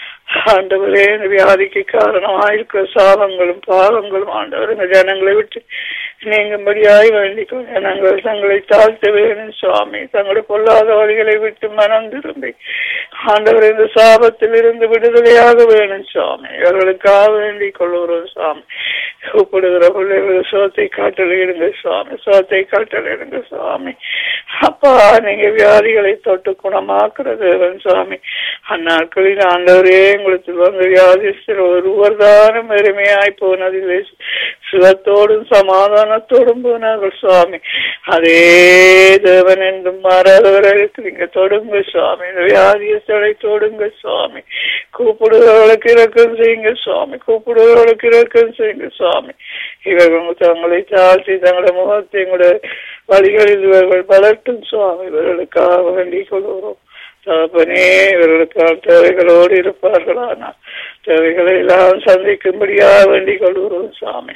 ஆண்டவரே இந்த வியாதிக்கு காரணமாயிருக்கிற சாபங்களும் பாவங்களும் ஆண்டவர் இந்த ஜனங்களை விட்டு நீங்கும்படியாய் வேண்டிக்கும் ஜனங்கள் தங்களை தாழ்த்த வேணும் சுவாமி தங்களுடைய பொல்லாத வழிகளை விட்டு மனம் திரும்பி ஆண்டவர் இந்த சாபத்தில் இருந்து விடுதலையாக வேணும் சுவாமி இவர்களுக்காக வேண்டிக் கொள்ளுகிறோம் சுவாமி கூப்பிடுகிற பிள்ளைகள் சோத்தை காட்டலிடுங்க சுவாமி சோத்தை காட்டலிடுங்க சுவாமி அப்பா நீங்க வியாதிகளை தொட்டு குணமாக்குற தேவன் சுவாமி அந்நாட்களில் ஆண்டவரே உங்களுக்கு வந்து வியாதிஸ்தர் ஒருவர் தானும் பெருமையாய் போனதில்லை சுகத்தோடும் சமாதானத்தோடும் போனார்கள் சுவாமி அதே தேவன் என்றும் மாறாதவர்களுக்கு நீங்க தொடுங்க சுவாமி இந்த வியாதியஸ்தரை தொடுங்க சுவாமி கூப்பிடுகிறவர்களுக்கு இறக்கம் செய்யுங்க சுவாமி கூப்பிடுகிறவர்களுக்கு இறக்கம் செய்யுங்க சுவாமி இவர்கள் தங்களை தாழ்த்தி தங்களுடைய முகத்தை எங்களுடைய வழிகளில் இவர்கள் வளர்ட்டும் சுவாமி இவர்களுக்காக வேண்டிக் கொள்கிறோம் தகப்பனே இவர்களுக்கான தேவைகளோடு இருப்பார்களானால் தேவைகளை எல்லாம் சந்திக்கும்படியாக வேண்டிக் கொள்கிறோம் சுவாமி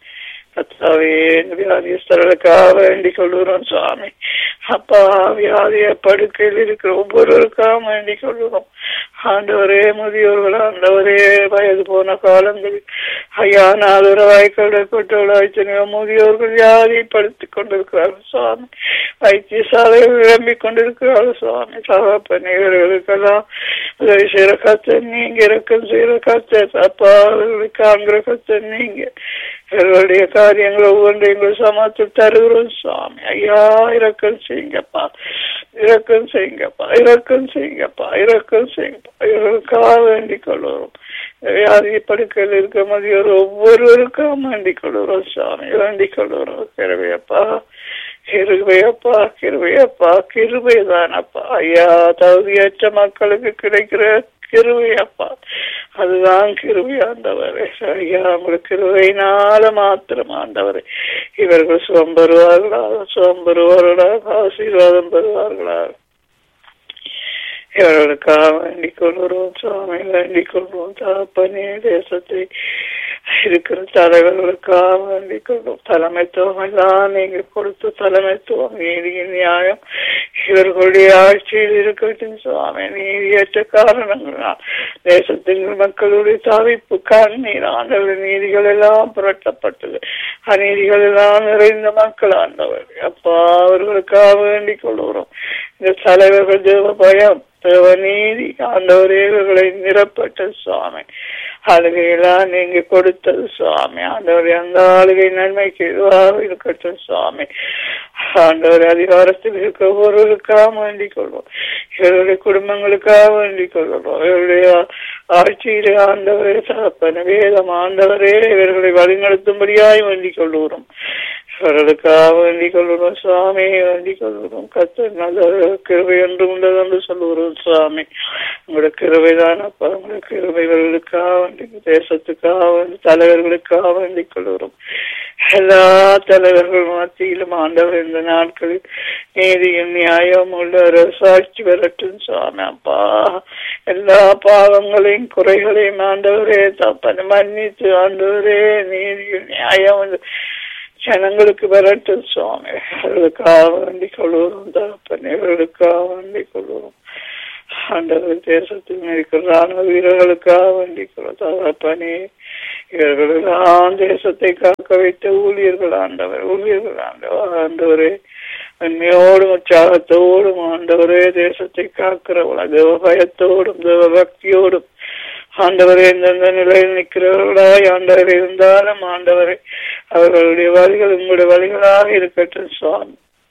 கத்தாவே வியாதிஸ்தர்களுக்காக வேண்டிக் கொள்கிறோம் சுவாமி அப்பா வியாதிய படுக்கையில் இருக்கிற ஒவ்வொருவருக்காக வேண்டிக் கொள்கிறோம் ஆண்டவரே முதியோர்கள் ஆண்டவரே வயது போன காலங்களில் ஐயா நாதுரவாய் கடற்பட்டவர்களாய் எத்தனையோ முதியோர்கள் வியாதிப்படுத்திக் கொண்டிருக்கிறார்கள் சுவாமி வைத்தியசாலையில் விளம்பிக் கொண்டிருக்கிறார்கள் சுவாமி தகப்பன் இவர்களுக்கெல்லாம் உதவி செய்யற கத்த நீங்க இறக்கம் செய்யற கத்த அப்பா அவர்களுக்கு காண்கிற கத்த நீங்க இவர்களுடைய காரியங்கள் ஒவ்வொன்றையும் எங்கள் சமத்தில் தருகிறோம் சுவாமி ஐயா இறக்கம் செய்யுங்கப்பா இறக்கம் செய்யுங்கப்பா இறக்கம் செய்யுங்கப்பா இறக்கம் செய்யுங்கப்பா இவர்களுக்காக வேண்டிக் கொள்வோம் வியாதி படுக்கையில் இருக்க மதியோர் ஒவ்வொருவருக்கும் வேண்டிக் கொள்கிறோம் சுவாமி வேண்டிக் கொள்கிறோம் கிருவையப்பா கிருபையப்பா கிருபையப்பா கிருபைதானப்பா ஐயா தகுதியற்ற மக்களுக்கு கிடைக்கிற கிருபையப்பா அதுதான் கிருபை ஆண்டவரே ஐயா உங்களுக்கு கிருபையினால மாத்திரம் ஆண்டவரே இவர்கள் சுகம் பெறுவார்களா சுகம் பெறுவார்களா ஆசீர்வாதம் பெறுவார்களா இவர்களுக்காக வேண்டிக் கொள்கிறோம் சுவாமி வேண்டிக் கொள்வோம் தகப்பனே தேசத்தை இருக்கிற தலைவர்களுக்காக வேண்டிக் கொள்வோம் தலைமைத்துவம் எல்லாம் நீங்க கொடுத்த தலைமைத்துவம் நீதியின் நியாயம் இவர்களுடைய ஆட்சியில் இருக்கட்டும் சுவாமி நீதியற்ற காரணங்களால் தேசத்தின் மக்களுடைய தவிப்பு கண்ணீர் ஆண்டவர் நீதிகள் எல்லாம் புரட்டப்பட்டது அநீதிகள் எல்லாம் நிறைந்த மக்கள் ஆண்டவர் அப்பா அவர்களுக்காக வேண்டிக் கொள்கிறோம் இந்த தலைவர்கள் தேவ பயம் தேவ நீதி ஆண்டவரே இவர்களை நிரப்பட்ட சுவாமி அழுகையெல்லாம் நீங்க கொடுத்தது சுவாமி ஆண்டவர் அந்த ஆளுகை நன்மைக்கு இதுவாக இருக்கட்டும் சுவாமி ஆண்டவர் அதிகாரத்தில் இருக்க ஒருவருக்காக வேண்டிக் கொள்வோம் இவருடைய குடும்பங்களுக்காக வேண்டிக் கொள்வோம் இவருடைய ஆட்சியிலே ஆண்டவரே தகப்பன வேதம் ஆண்டவரே இவர்களை வழிநடத்தும்படியாய் வேண்டிக் கொள்கிறோம் இவர்களுக்காக வேண்டிக் கொள்கிறோம் சுவாமி வேண்டிக் கொள்கிறோம் கத்த நல்ல கிருபை என்று உண்டது என்று சொல்லுகிறோம் சுவாமி உங்களோட கிருபை தானப்பா உங்களோட கிருபை இவர்களுக்காக வேண்டி தேசத்துக்காக வேண்டி தலைவர்களுக்காக வேண்டிக் கொள்கிறோம் எல்லா தலைவர்கள் மத்தியிலும் ஆண்டவர் இந்த நாட்களில் நீதியும் நியாயம் உள்ள சாட்சி வரட்டும் சுவாமி அப்பா எல்லா பாவங்களையும் குறைகளையும் ஆண்டவரே தப்பனை மன்னித்து ஆண்டவரே நீதியும் நியாயம் ஜனங்களுக்கு வரட்டும் சுவாமி அவர்களுக்காக வேண்டிக் கொள்வோம் தகப்பனே அவர்களுக்காக வேண்டிக் கொள்வோம் ஆண்டவர் தேசத்தில் இருக்கிற ராணுவ வீரர்களுக்காக வேண்டிக் கொள்வோம் தகப்பனே இவர்களெல்லாம் தேசத்தை காக்க வைத்த ஊழியர்கள் ஆண்டவர் ஊழியர்கள் ஆண்டவர் ஆண்டவரே உண்மையோடும் உற்சாகத்தோடும் ஆண்டவரே தேசத்தை காக்கிறவளா தேவ பயத்தோடும் தேவ பக்தியோடும் ஆண்டவரே எந்தெந்த நிலையில் நிற்கிறவர்களாய் ஆண்டவர் இருந்தாலும் ஆண்டவரே அவர்களுடைய வழிகள் உங்களுடைய வழிகளாக இருக்கட்டும் சுவாமி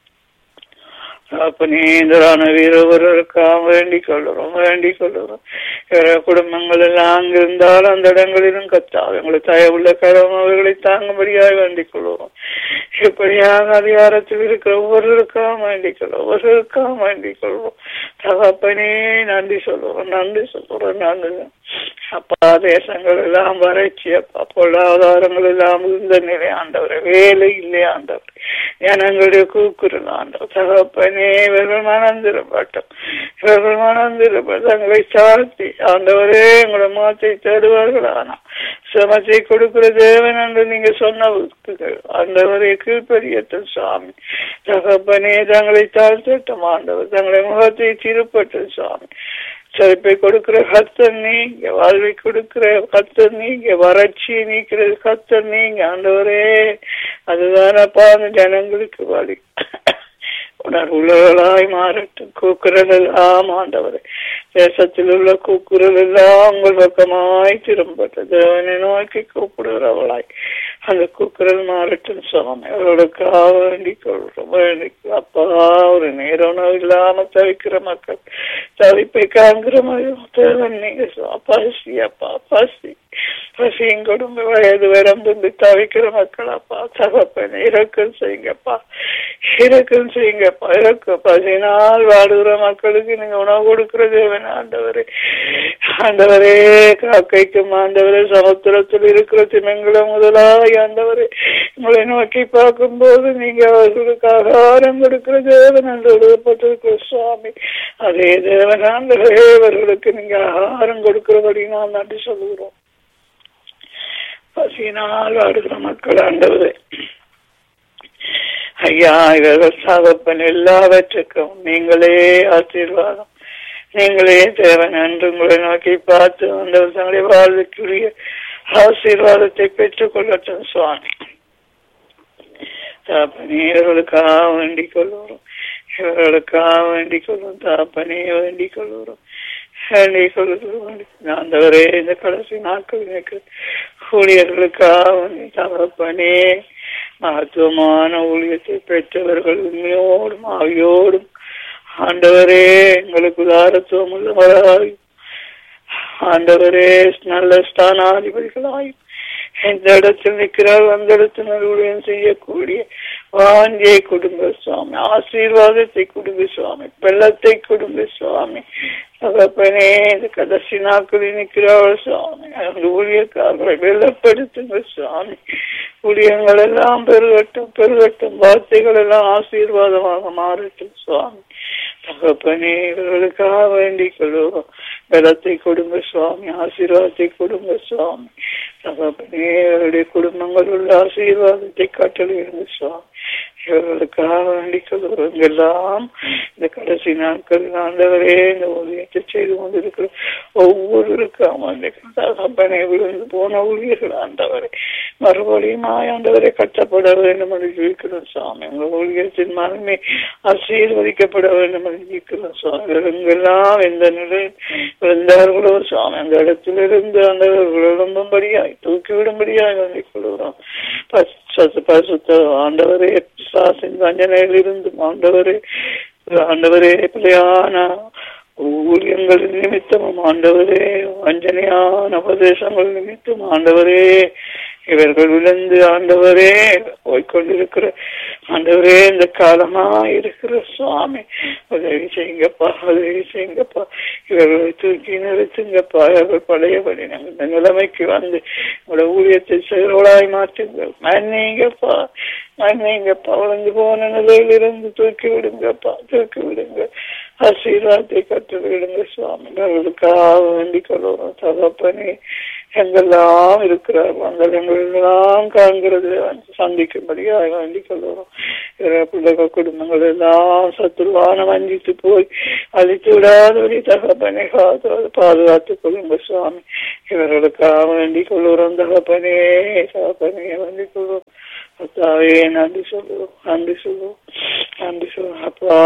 அப்பனீந்தரான வீரவர்களுக்காக வேண்டிக் கொள்ளுறோம் வேண்டிக் கொள்ளுறோம் வேற குடும்பங்கள் எல்லாம் அங்கிருந்தாலும் அந்த இடங்களிலும் கத்தாது எங்களை தயவுள்ள கரம் அவர்களை தாங்கும்படியாக வேண்டிக் கொள்ளுறோம் இப்படியாக அதிகாரத்தில் இருக்கிற ஒவ்வொருவருக்காக வேண்டிக் கொள்வோம் ஒவ்வொருவருக்காக வேண்டிக் கொள்வோம் தகப்பனே நன்றி சொல்லுவோம் நன்றி சொல்லுறோம் நன்றி அப்பா தேசங்கள் எல்லாம் வறட்சி அப்பா பொருளாதாரங்கள் எல்லாம் இருந்த நிலை ஆண்டவர் வேலை இல்லை ஆண்டவர் ஜனங்களுடைய கூக்குரல் ஆண்டவர் தகப்பனே இவர்கள் மணந்திரப்பட்டோம் இவர்கள் மணந்திரப்பட்டு தங்களை சாழ்த்தி ஆண்டவரே உங்களை மாற்றி தேடுவார்கள் ஆனா சமத்தை கொடுக்கிற தேவன் என்று நீங்க சொன்ன வாக்குகள் ஆண்டவரை கீழ்ப்படியட்டும் சுவாமி தகப்பனே தங்களை தாழ்த்தட்டும் ஆண்டவர் தங்களை முகத்தை திருப்பட்டும் சுவாமி செழிப்பை கொடுக்கிற கத்தர் நீங்க வாழ்வை கொடுக்கிற கத்தர் நீங்க வறட்சி நீக்கிறது கத்தர் நீங்க ஆண்டவரே அதுதானப்பா அந்த ஜனங்களுக்கு வழி உணர்வுள்ளவர்களாய் மாறட்டும் கூக்குரல் எல்லாம் ஆண்டவரே தேசத்தில் உள்ள கூக்குரல் எல்லாம் உங்கள் பக்கமாய் திரும்பட்டும் தேவனை நோக்கி கூப்பிடுகிறவளாய் அந்த கூக்குரல் மாறட்டும் சுவாமி அவர்களுக்காக வேண்டிக் கொள்றோம் வேண்டிக் அப்பா ஒரு நேர உணவு இல்லாம தவிக்கிற மக்கள் தவிப்பை காண்கிற தேவன் நீங்க பசி அப்பா பசி பசியும் குடும்ப வயது வரம்பு தவிக்கிற மக்கள் அப்பா தகப்பன் இறக்கம் செய்யுங்கப்பா இறக்கம் செய்யுங்கப்பா இறக்கம் பசினால் வாடுகிற மக்களுக்கு நீங்க உணவு கொடுக்கிற தேவன் ஆண்டவரே ஆண்டவரே காக்கைக்கும் ஆண்டவரே சமுத்திரத்தில் இருக்கிற தினங்களும் முதலாய் ஆண்டவரே உங்களை நோக்கி பார்க்கும் போது நீங்க அவர்களுக்கு ஆகாரம் கொடுக்கிற தேவன் என்று எழுதப்பட்டிருக்கிற சுவாமி அதே தேவன் ஆண்டவரே அவர்களுக்கு நீங்க ஆகாரம் கொடுக்கிறபடி நாம் நன்றி சொல்லுகிறோம் பசியினால் வாடுகிற மக்கள் ஆண்டவரே ஐயா இவர்கள் சாகப்பன் எல்லாவற்றுக்கும் நீங்களே ஆசீர்வாதம் நீங்களே தேவன் என்று உங்களை நோக்கி பார்த்து வந்தவர் தங்களுடைய வாழ்வுக்குரிய ஆசீர்வாதத்தை பெற்றுக் கொள்ளட்டும் சுவாமி தாப்பனே இவர்களுக்காக வேண்டிக் கொள்வோம் இவர்களுக்காக வேண்டிக் கொள்வோம் தாப்பனே வேண்டிக் கொள்வோம் வேண்டிக் கொள்வோம் ஆண்டவரே இந்த கடைசி நாட்கள் எனக்கு ஊழியர்களுக்காக தகப்பனே மகத்துவமான ஊழியத்தை பெற்றவர்கள் உண்மையோடும் ஆவியோடும் ஆண்டவரே எங்களுக்கு உதாரத்துவம் உள்ளவராய் ஆண்டவரே நல்ல ஸ்தானாதிபதிகளாயும் எந்த இடத்தில் நிற்கிறார் அந்த இடத்தில் ஊழியம் செய்யக்கூடிய வாஞ்சியை கொடுங்க சுவாமி ஆசீர்வாதத்தை கொடுங்க சுவாமி வெள்ளத்தை கொடுங்க சுவாமி தகப்பனே இந்த கடைசி நாட்களில் நிற்கிறாள் சுவாமி அந்த ஊழியக்காரர்களை வெள்ளப்படுத்துங்க சுவாமி ஊழியங்கள் எல்லாம் பெருகட்டும் பெருகட்டும் வார்த்தைகள் எல்லாம் ஆசீர்வாதமாக மாறட்டும் சுவாமி தகப்பனே இவர்களுக்காக வேண்டிக் கொள்வோம் பலத்தை கொடுங்க சுவாமி ஆசீர்வாதத்தை கொடுங்க சுவாமி தகப்பனே இவருடைய குடும்பங்கள் உள்ள ஆசீர்வாதத்தை கட்டளையிடுங்க சுவாமி இவர்களுக்காக வேண்டிக் கொள்வோம் எல்லாம் இந்த கடைசி நாட்கள் ஆண்டவரே இந்த ஊழியத்தை செய்து கொண்டிருக்கிற ஒவ்வொருவருக்கும் அந்த தகப்பனை விழுந்து போன ஊழியர்கள் ஆண்டவரை மறுபடியும் ஆண்டவரை கட்டப்பட வேண்டும் என்று இருக்கிறோம் சுவாமி உங்கள் ஊழியத்தின் மனமே ஆசீர்வதிக்கப்பட வேண்டும் என்று இருக்கிறோம் சுவாமி எங்கெல்லாம் எந்த நிலையில் இருந்தார்களோ சுவாமி அந்த இடத்திலிருந்து அந்த விளம்பும்படியாய் தூக்கிவிடும்படியாய் வேண்டிக் கொள்கிறோம் பசுத்த ஆண்டவரே சாசின் வஞ்சனையில் இருந்து ஆண்டவரே ஆண்டவரே பிள்ளையான ஊழியங்கள் நிமித்தமும் ஆண்டவரே வஞ்சனையான உபதேசங்கள் நிமித்தம் ஆண்டவரே இவர்கள் விழுந்து ஆண்டவரே போய்கொண்டிருக்கிற ஆண்டவரே இந்த காலமா இருக்கிற சுவாமி உதவி செய்யுங்கப்பா உதவி செய்யுங்கப்பா இவர்களை தூக்கி நிறுத்துங்கப்பா இவர்கள் பழையபடி நாங்கள் இந்த நிலைமைக்கு வந்து உங்களோட ஊழியத்தை செயலோடாய் மாற்றுங்கள் மன்னிங்கப்பா மன்னிங்கப்பா உழைந்து போன நிலையிலிருந்து தூக்கி விடுங்கப்பா தூக்கி விடுங்க ஆசீர்வாதத்தை கற்று விடுங்க சுவாமி அவர்களுக்காக வேண்டிக் கொள்வோம் தகப்பனே எங்கெல்லாம் இருக்கிறார்கள் அந்த எங்களெல்லாம் காண்கிறது சந்திக்கும்படியாக வேண்டிக் கொள்கிறோம் இவர பிள்ளைகள் குடும்பங்கள் எல்லாம் சத்துருவான வஞ்சித்து போய் அழித்து விடாதபடி தகப்பனை காத்து பாதுகாத்துக் கொள்ளுங்க சுவாமி இவர்களுக்காக வேண்டிக் கொள்கிறோம் தகப்பனே தகப்பனே வேண்டிக் கொள்கிறோம் அத்தாவே நன்றி சொல்லுவோம் நன்றி சொல்லுவோம் நன்றி சொல்லுவோம் அப்பா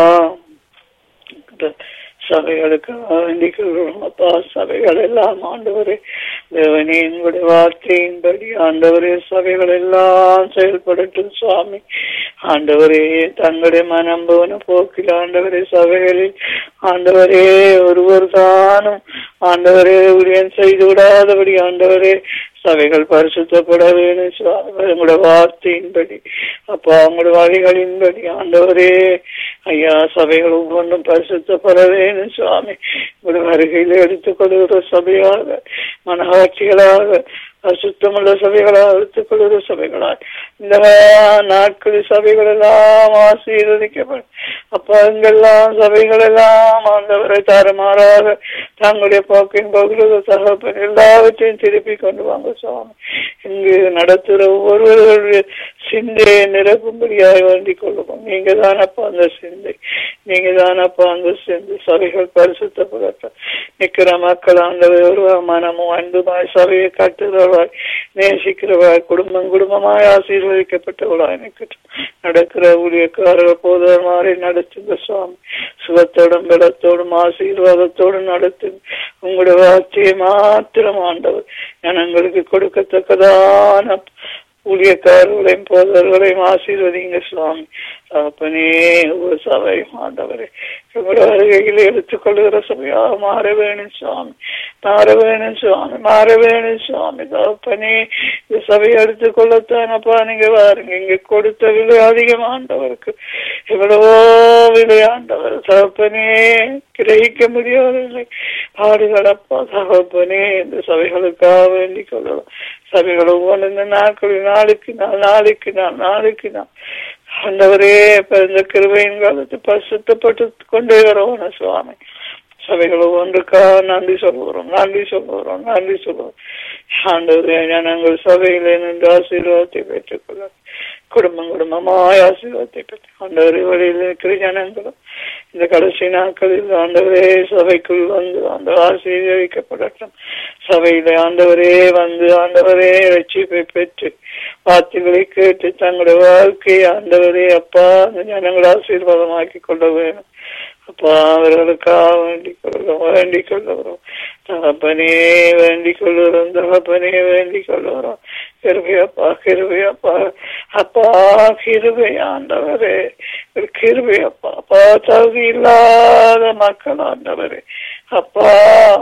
சபைகளுக்கு வேண்டிக் கொள்கிறோம் அப்பா சபைகள் எல்லாம் ஆண்டவரே தேவனே எங்களுடைய வார்த்தையின்படி ஆண்டவரே சபைகள் எல்லாம் செயல்படட்டும் சுவாமி ஆண்டவரே தங்களுடைய மனம் போன போக்கில் ஆண்டவரே சபைகளில் ஆண்டவரே ஒருவர் தானும் ஆண்டவரே ஊழியம் செய்து விடாதபடி ஆண்டவரே சபைகள் பரிசுத்தப்பட வேணும் சுவாமி உங்களோட வார்த்தையின்படி அப்பா உங்களோட வழிகளின்படி ஆண்டவரே ஐயா சபைகள் ஒவ்வொன்றும் பரிசுத்தப்பட வேணும் சுவாமி உங்களோட வருகையில் எடுத்துக்கொள்கிற சபையாக மனவாட்சிகளாக அசுத்தமுள்ள சபைகளாக எடுத்துக்கொள்கிற சபைகளாய் இந்த நாட்களில் சபைகள் எல்லாம் ஆசீர்வதிக்கப்படும் அப்ப அங்கெல்லாம் சபைகள் எல்லாம் ஆண்டவரை தரமாறாக தங்களுடைய போக்கின் பகுதியில் தகப்பன் எல்லாவற்றையும் திருப்பி கொண்டு வாங்க சுவாமி இங்கு நடத்துகிற ஒவ்வொருவருடைய சிந்தையை நிரப்பும்படியாக வேண்டிக் கொள்ளுவோம் நீங்க தானப்பா அந்த சிந்தை நீங்க தானப்பா அந்த சிந்தை சபைகள் பரிசுத்தப்படட்டும் நிக்கிற மக்கள் அந்த ஒரு மனமும் அன்புமாய் சபையை கட்டுறவாய் நேசிக்கிறவாய் குடும்பம் குடும்பமாய் ஆசீர்வதிக்கப்பட்டவளாய் நிற்கட்டும் நடக்கிற ஊழியக்காரர்கள் போதர் மாதிரி நடத்துங்க சுவாமி சுகத்தோடும் பலத்தோடும் ஆசீர்வாதத்தோடும் நடத்துங்க உங்களுடைய வார்த்தையை மாத்திரம் ஆண்டவர் ஜனங்களுக்கு கொடுக்கத்தக்கதான ஊழியக்காரர்களையும் போதர்களையும் ஆசீர்வதிங்க சுவாமி அப்பனே ஒரு சபை ஆண்டவரே உங்களோட வருகையில் எடுத்துக்கொள்கிற சபையாக மாற வேணும் சுவாமி மாற வேணும் சுவாமி மாற வேணும் சுவாமி தகப்பனே இந்த சபையை எடுத்துக்கொள்ளத்தானப்பா நீங்க பாருங்க இங்க கொடுத்த விலை அதிகமாண்டவருக்கு எவ்வளவோ விளையாண்டவர் தகப்பனே கிரகிக்க முடியவில்லை பாடுகளப்பா தகப்பனே இந்த சபைகளுக்காக வேண்டிக் கொள்ளலாம் சபைகள் ஒவ்வொன்று இந்த நாட்களில் நாளுக்கு நாள் நாளுக்கு நாள் நாளுக்கு நாள் ஆண்டவரே இந்த கிருபையின் காலத்து பரிசுத்தப்பட்டு கொண்டே வரோம் சுவாமி சபைகள் ஒவ்வொன்றுக்கா நன்றி சொல்லுகிறோம் நன்றி சொல்லுகிறோம் நன்றி சொல்லுவோம் ஆண்டவரே நாங்கள் சபையிலே நின்று ஆசீர்வாதத்தை பெற்றுக்கொள்ள குடும்பம் குடும்பமாய் ஆசீர்வாதத்தை பெற்று ஆண்டவரே வழியில் இருக்கிற ஜனங்களும் இந்த கடைசி நாட்களில் ஆண்டவரே சபைக்குள் வந்து அந்த ஆசீர்வதிக்கப்படட்டும் சபையில ஆண்டவரே வந்து ஆண்டவரே ரட்சிப்பை பெற்று வார்த்தைகளை கேட்டு தங்களுடைய வாழ்க்கையை ஆண்டவரே அப்பா அந்த ஜனங்களை ஆசீர்வாதமாக்கி கொள்ள வேணும் அப்பா அவர்களுக்காக வேண்டிக் கொள்கிறோம் வேண்டிக் கொள்ளுகிறோம் தகப்பனே வேண்டிக் கொள்ளுகிறோம் தகப்பனே வேண்டிக் கொள்ளுகிறோம் கிருபையப்பா கிருபையப்பா அப்பா கிருபை ஆண்டவரே கிருபையப்பா அப்பா தகுதி இல்லாத மக்கள் ஆண்டவரே அப்பா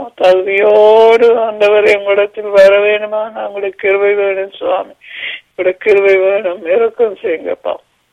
தகுதியோடு ஆண்டவரே உங்களிடத்தில் வர வேணுமா உங்களுக்கு கிருபை வேணும் சுவாமி உங்களுக்கு கிருபை வேணும் இறக்கம் செய்யுங்கப்பா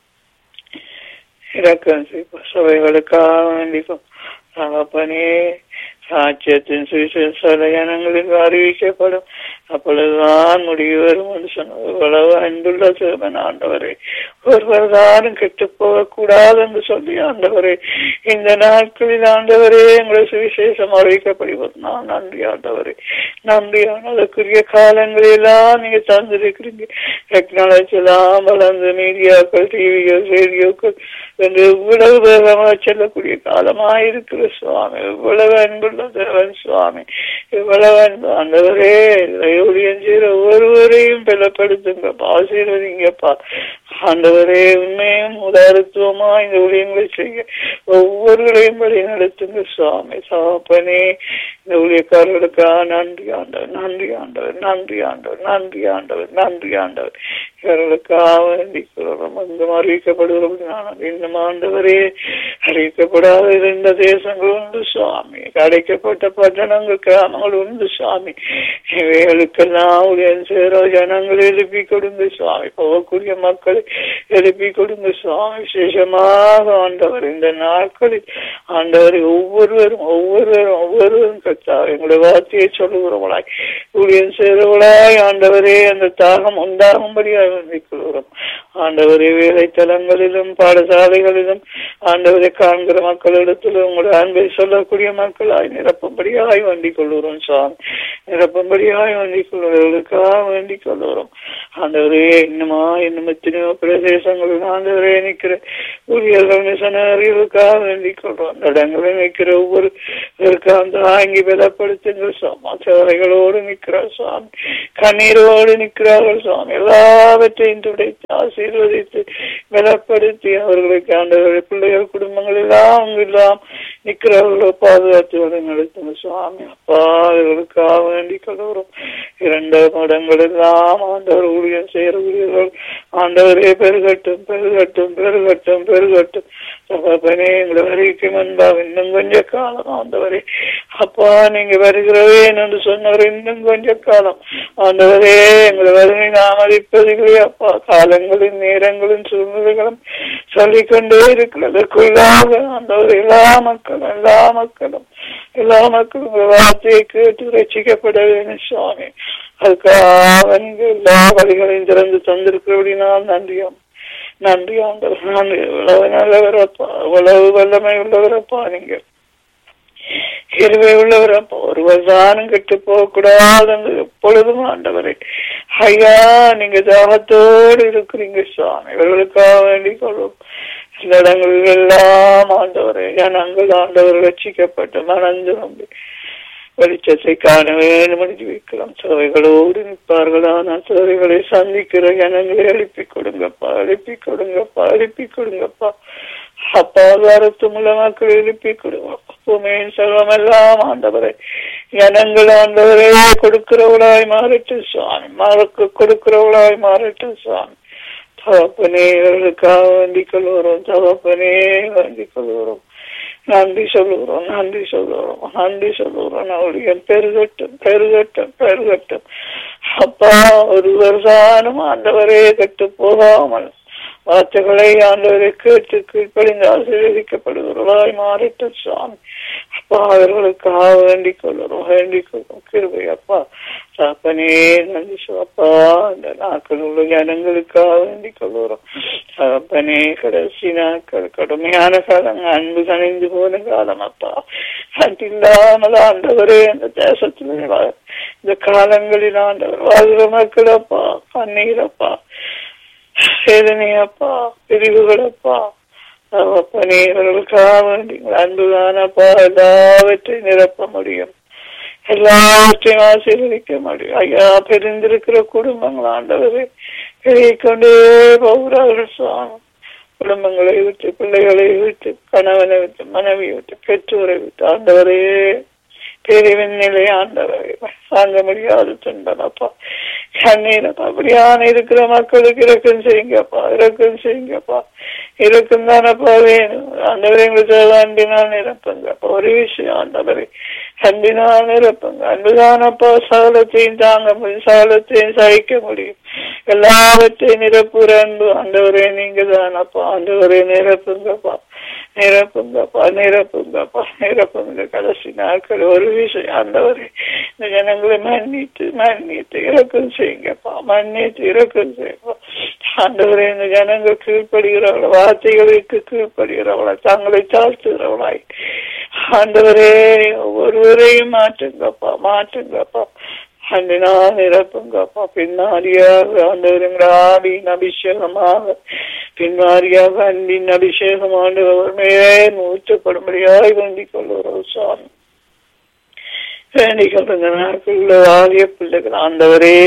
இறக்கம் செய்ப்பா சபைகளுக்காக வேண்டிக்கும் தகப்பனே சாட்சியத்தின் சுவிசேஷ ஜனங்களுக்கு அறிவிக்கப்படும் அப்பொழுதுதான் முடிவு வரும் என்று சொன்னது இவ்வளவு அன்புள்ள சிறுவன் ஆண்டவரே ஒருவர் தானும் கெட்டு போகக்கூடாது என்று சொல்லி ஆண்டவரே இந்த நாட்களில் ஆண்டவரே எங்களை சுவிசேஷம் அறிவிக்கப்படுவது நான் நன்றி ஆண்டவரே நன்றி அதற்குரிய காலங்களெல்லாம் நீங்க தந்திருக்கிறீங்க டெக்னாலஜி எல்லாம் வளர்ந்து மீடியாக்கள் டிவிகள் ரேடியோக்கள் என்று இவ்வளவு வேகமாக செல்லக்கூடிய காலமாயிருக்கிற சுவாமி இவ்வளவு அன்புள்ள தேவன் சுவாமி இவ்வளவு அன்பு ஆண்டவரே ஊழியம் செய்கிற ஒவ்வொருவரையும் பலப்படுத்துங்க ஆசீர்வதிங்கப்பா ஆண்டவரே உண்மையும் உதாரத்துவமா இந்த ஊழியங்களை செய்ய ஒவ்வொருவரையும் வழி நடத்துங்க சுவாமி சாப்பனே இந்த ஊழியக்காரர்களுக்காக நன்றி ஆண்டவர் நன்றி ஆண்டவர் நன்றி ஆண்டவர் நன்றி ஆண்டவர் நன்றி ஆண்டவர் இவர்களுக்காக வேண்டிக்கிறோம் அங்கும் அறிவிக்கப்படுகிறது நான் இன்னும் ஆண்டவரே அறிவிக்கப்படாத இருந்த தேசங்கள் உண்டு சுவாமி அடைக்கப்பட்ட பட்டணங்கள் கிராமங்கள் உண்டு சுவாமி இவைகளுக்கெல்லாம் ஊழியம் சேர ஜனங்கள் எழுப்பி கொடுங்க சுவாமி போகக்கூடிய மக்களை எழுப்பி கொடுங்க சுவாமி விசேஷமாக ஆண்டவர் இந்த நாட்களில் ஆண்டவர் ஒவ்வொருவரும் ஒவ்வொருவரும் ஒவ்வொருவரும் கத்தா எங்களுடைய வார்த்தையை சொல்லுகிறவளாய் ஊழியம் செய்கிறவளாய் ஆண்டவரே அந்த தாகம் உண்டாகும்படியாக கொள்கிறோம் ஆண்டவரே வேலைத்தலங்களிலும் பாடசாலைகளிலும் ஆண்டவரை காண்கிற மக்களிடத்திலும் உங்களுடைய அன்பை சொல்லக்கூடிய மக்களாய் நிரப்பும்படியாய் வேண்டிக் கொள்கிறோம் சாமி நிரப்பும்படியாய் வேண்டிக் கொள்வதற்காக வேண்டிக் கொள்கிறோம் ஆண்டவரே இன்னுமா இன்னும் எத்தனையோ பிரதேசங்களில் ஆண்டவரே நிற்கிற ஊழியர்கள் மிஷனரிகளுக்காக வேண்டிக் கொள்றோம் அந்த இடங்களில் நிற்கிற ஒவ்வொரு அந்த தாங்கி பலப்படுத்துங்கள் சுவாமி சேவைகளோடு நிற்கிறார் சுவாமி கண்ணீரோடு நிற்கிறார்கள் சுவாமி எல்லாவற்றையும் துடைத்து ஆசீர்வதித்து பலப்படுத்தி அவர்களுக்கு ஆண்டவர்கள் பிள்ளைகள் குடும்பங்கள் எல்லாம் எல்லாம் நிற்கிறவர்களோ பாதுகாத்து வரை நடத்துங்க சுவாமி அப்பா அவர்களுக்காக வேண்டிக் கொள்கிறோம் இரண்டு மடங்கள் எல்லாம் ஆண்டவர் ஊழியம் செய்கிற ஊழியர்கள் ஆண்டவரே பெருகட்டும் பெருகட்டும் பெருகட்டும் பெருகட்டும் சகப்பனே எங்களை வரைக்கும் முன்பாக இன்னும் கொஞ்ச காலம் ஆண்டவரே அப்பா நீங்க வருகிறவே என்று சொன்னவர் இன்னும் கொஞ்ச காலம் ஆண்டவரே எங்களை வருகை நாமதிப்பதில்லை அப்பா காலங்களின் நேரங்களின் சூழ்நிலைகளும் சொல்லிக்கொண்டே இருக்கிறதற்குள்ளாக ஆண்டவர் எல்லா மக்களும் எல்லா மக்களும் எல்லா மக்களும் உங்கள் வார்த்தையை கேட்டு ரசிக்கப்பட வேண்டும் சுவாமி அதுக்காக நீங்க எல்லா வழிகளையும் திறந்து தந்திருக்கிறபடினால் நன்றியும் நன்றி ஆண்டவர் நன்றி இவ்வளவு நல்லவரப்பா இவ்வளவு வல்லமை உள்ளவரப்பா நீங்க இருவை உள்ளவரப்பா ஒருவர் தானும் கெட்டு போக கூடாது எப்பொழுதும் ஆண்டவரே ஐயா நீங்க தாகத்தோடு இருக்கிறீங்க சுவாமி இவர்களுக்காக வேண்டிக் கொள்வோம் சில இடங்களில் எல்லாம் ஆண்டவரே ஜனங்கள் ஆண்டவர் ரட்சிக்கப்பட்டு மணந்து நம்பி வெளிச்சத்தை காண வேண்டும் என்று வைக்கலாம் சபைகளோடு நிற்பார்கள் ஆனால் சபைகளை சந்திக்கிற ஜனங்களை எழுப்பி கொடுங்கப்பா எழுப்பி கொடுங்கப்பா எழுப்பி கொடுங்கப்பா அப்பா வரத்துமுள்ள மக்கள் எழுப்பி கொடுங்கப்பா பூமியின் செல்வம் எல்லாம் ஆண்டவரை ஜனங்கள் ஆண்டவரே கொடுக்கிறவளாய் மாறட்டு சுவாமி மறக்க கொடுக்கிறவளாய் மாறட்டு சுவாமி தகப்பனே இவர்களுக்காக வேண்டிக் கொள்கிறோம் தகப்பனே வேண்டிக் கொள்கிறோம் நன்றி சொல்லுகிறோம் நன்றி சொல்லுகிறோம் நன்றி சொல்லுகிறோம் அவளுடைய பெருகட்டும் பெருகட்டும் பெருகட்டும் அப்பா ஒருவர் தானும் ஆண்டவரே கட்டு போகாமல் வார்த்தைகளை ஆண்டவரை கேட்டு கீழ்ப்படிந்து ஆசீர்வதிக்கப்படுகிறவர்களாய் மாறிட்டு சுவாமி அப்பா அவர்களுக்காக வேண்டிக் கொள்ளுறோம் வேண்டிக் கொள்ளும் கிருபை அப்பா சாப்பனே நன்றி அப்பா இந்த நாட்கள் உள்ள ஜனங்களுக்காக வேண்டிக் கொள்ளுறோம் சாப்பனே கடைசி நாட்கள் கடுமையான காலம் அன்பு கணிந்து போன காலம் அப்பா அன்றில்லாமல் ஆண்டவரே அந்த தேசத்தில் இந்த காலங்களில் ஆண்டவர் வாழ்கிற மக்கள் அப்பா கண்ணீரப்பா வேதனையப்பா பிரிவுகளப்பா அப்பனே இவர்களுக்காக வேண்டி அன்புதானப்பா எல்லாவற்றையும் நிரப்ப முடியும் எல்லாவற்றையும் ஆசீர்வதிக்க முடியும் ஐயா பிரிந்திருக்கிற குடும்பங்கள் ஆண்டவரை பெருகி கொண்டே போகிறார்கள் சுவாமி குடும்பங்களை விட்டு பிள்ளைகளை விட்டு கணவனை விட்டு மனைவியை விட்டு பெற்றோரை விட்டு ஆண்டவரே பிரிவின் நிலை ஆண்டவரை தாங்க முடியாது துன்பனப்பா கண்ணீரப்பா அப்படியான இருக்கிற மக்களுக்கு இறக்கம் செய்யுங்கப்பா இறக்கம் செய்யுங்கப்பா இறக்கம் தானப்பா வேணும் ஆண்டவரை எங்களுக்கு அன்பினால் நிரப்புங்கப்பா ஒரு விஷயம் ஆண்டவரை அன்பினால் நிரப்புங்க அன்புதானப்பா சகலத்தையும் தாங்க முடியும் சகலத்தையும் சகிக்க முடியும் எல்லாவற்றையும் நிரப்புற அன்பு ஆண்டவரே நீங்க தானப்பா ஆண்டவரே நிரப்புங்கப்பா நிரப்புங்கப்பா நிரப்புங்கப்பா நிரப்புங்க கடைசி நாட்கள் ஒரு விஷயம் ஆண்டவரே இந்த ஜனங்களை மன்னித்து மன்னித்து இறக்கம் செய்யுங்கப்பா மன்னித்து இறக்கம் செய்யுங்கப்பா ஆண்டவரே இந்த ஜனங்கள் கீழ்ப்படுகிறவள வார்த்தைகளுக்கு கீழ்ப்படுகிறவளா தங்களை தாழ்த்துகிறவளாய் ஆண்டவரே ஒவ்வொருவரையும் மாற்றுங்கப்பா மாற்றுங்கப்பா அன்பினால் நிரப்புங்கப்பா பின்னாடியாக ஆண்டவருங்கிற ஆவியின் அபிஷேகமாக பின்வாரியாக அன்பின் அபிஷேகம் ஆண்டவர் மேல் ஊற்றப்படும்படியாய் வேண்டிக் கொள்ளுகிறோம் சுவாமி வேண்டிக் கொள்ளுங்க நாட்களில் ஆலிய பிள்ளைகள் ஆண்டவரே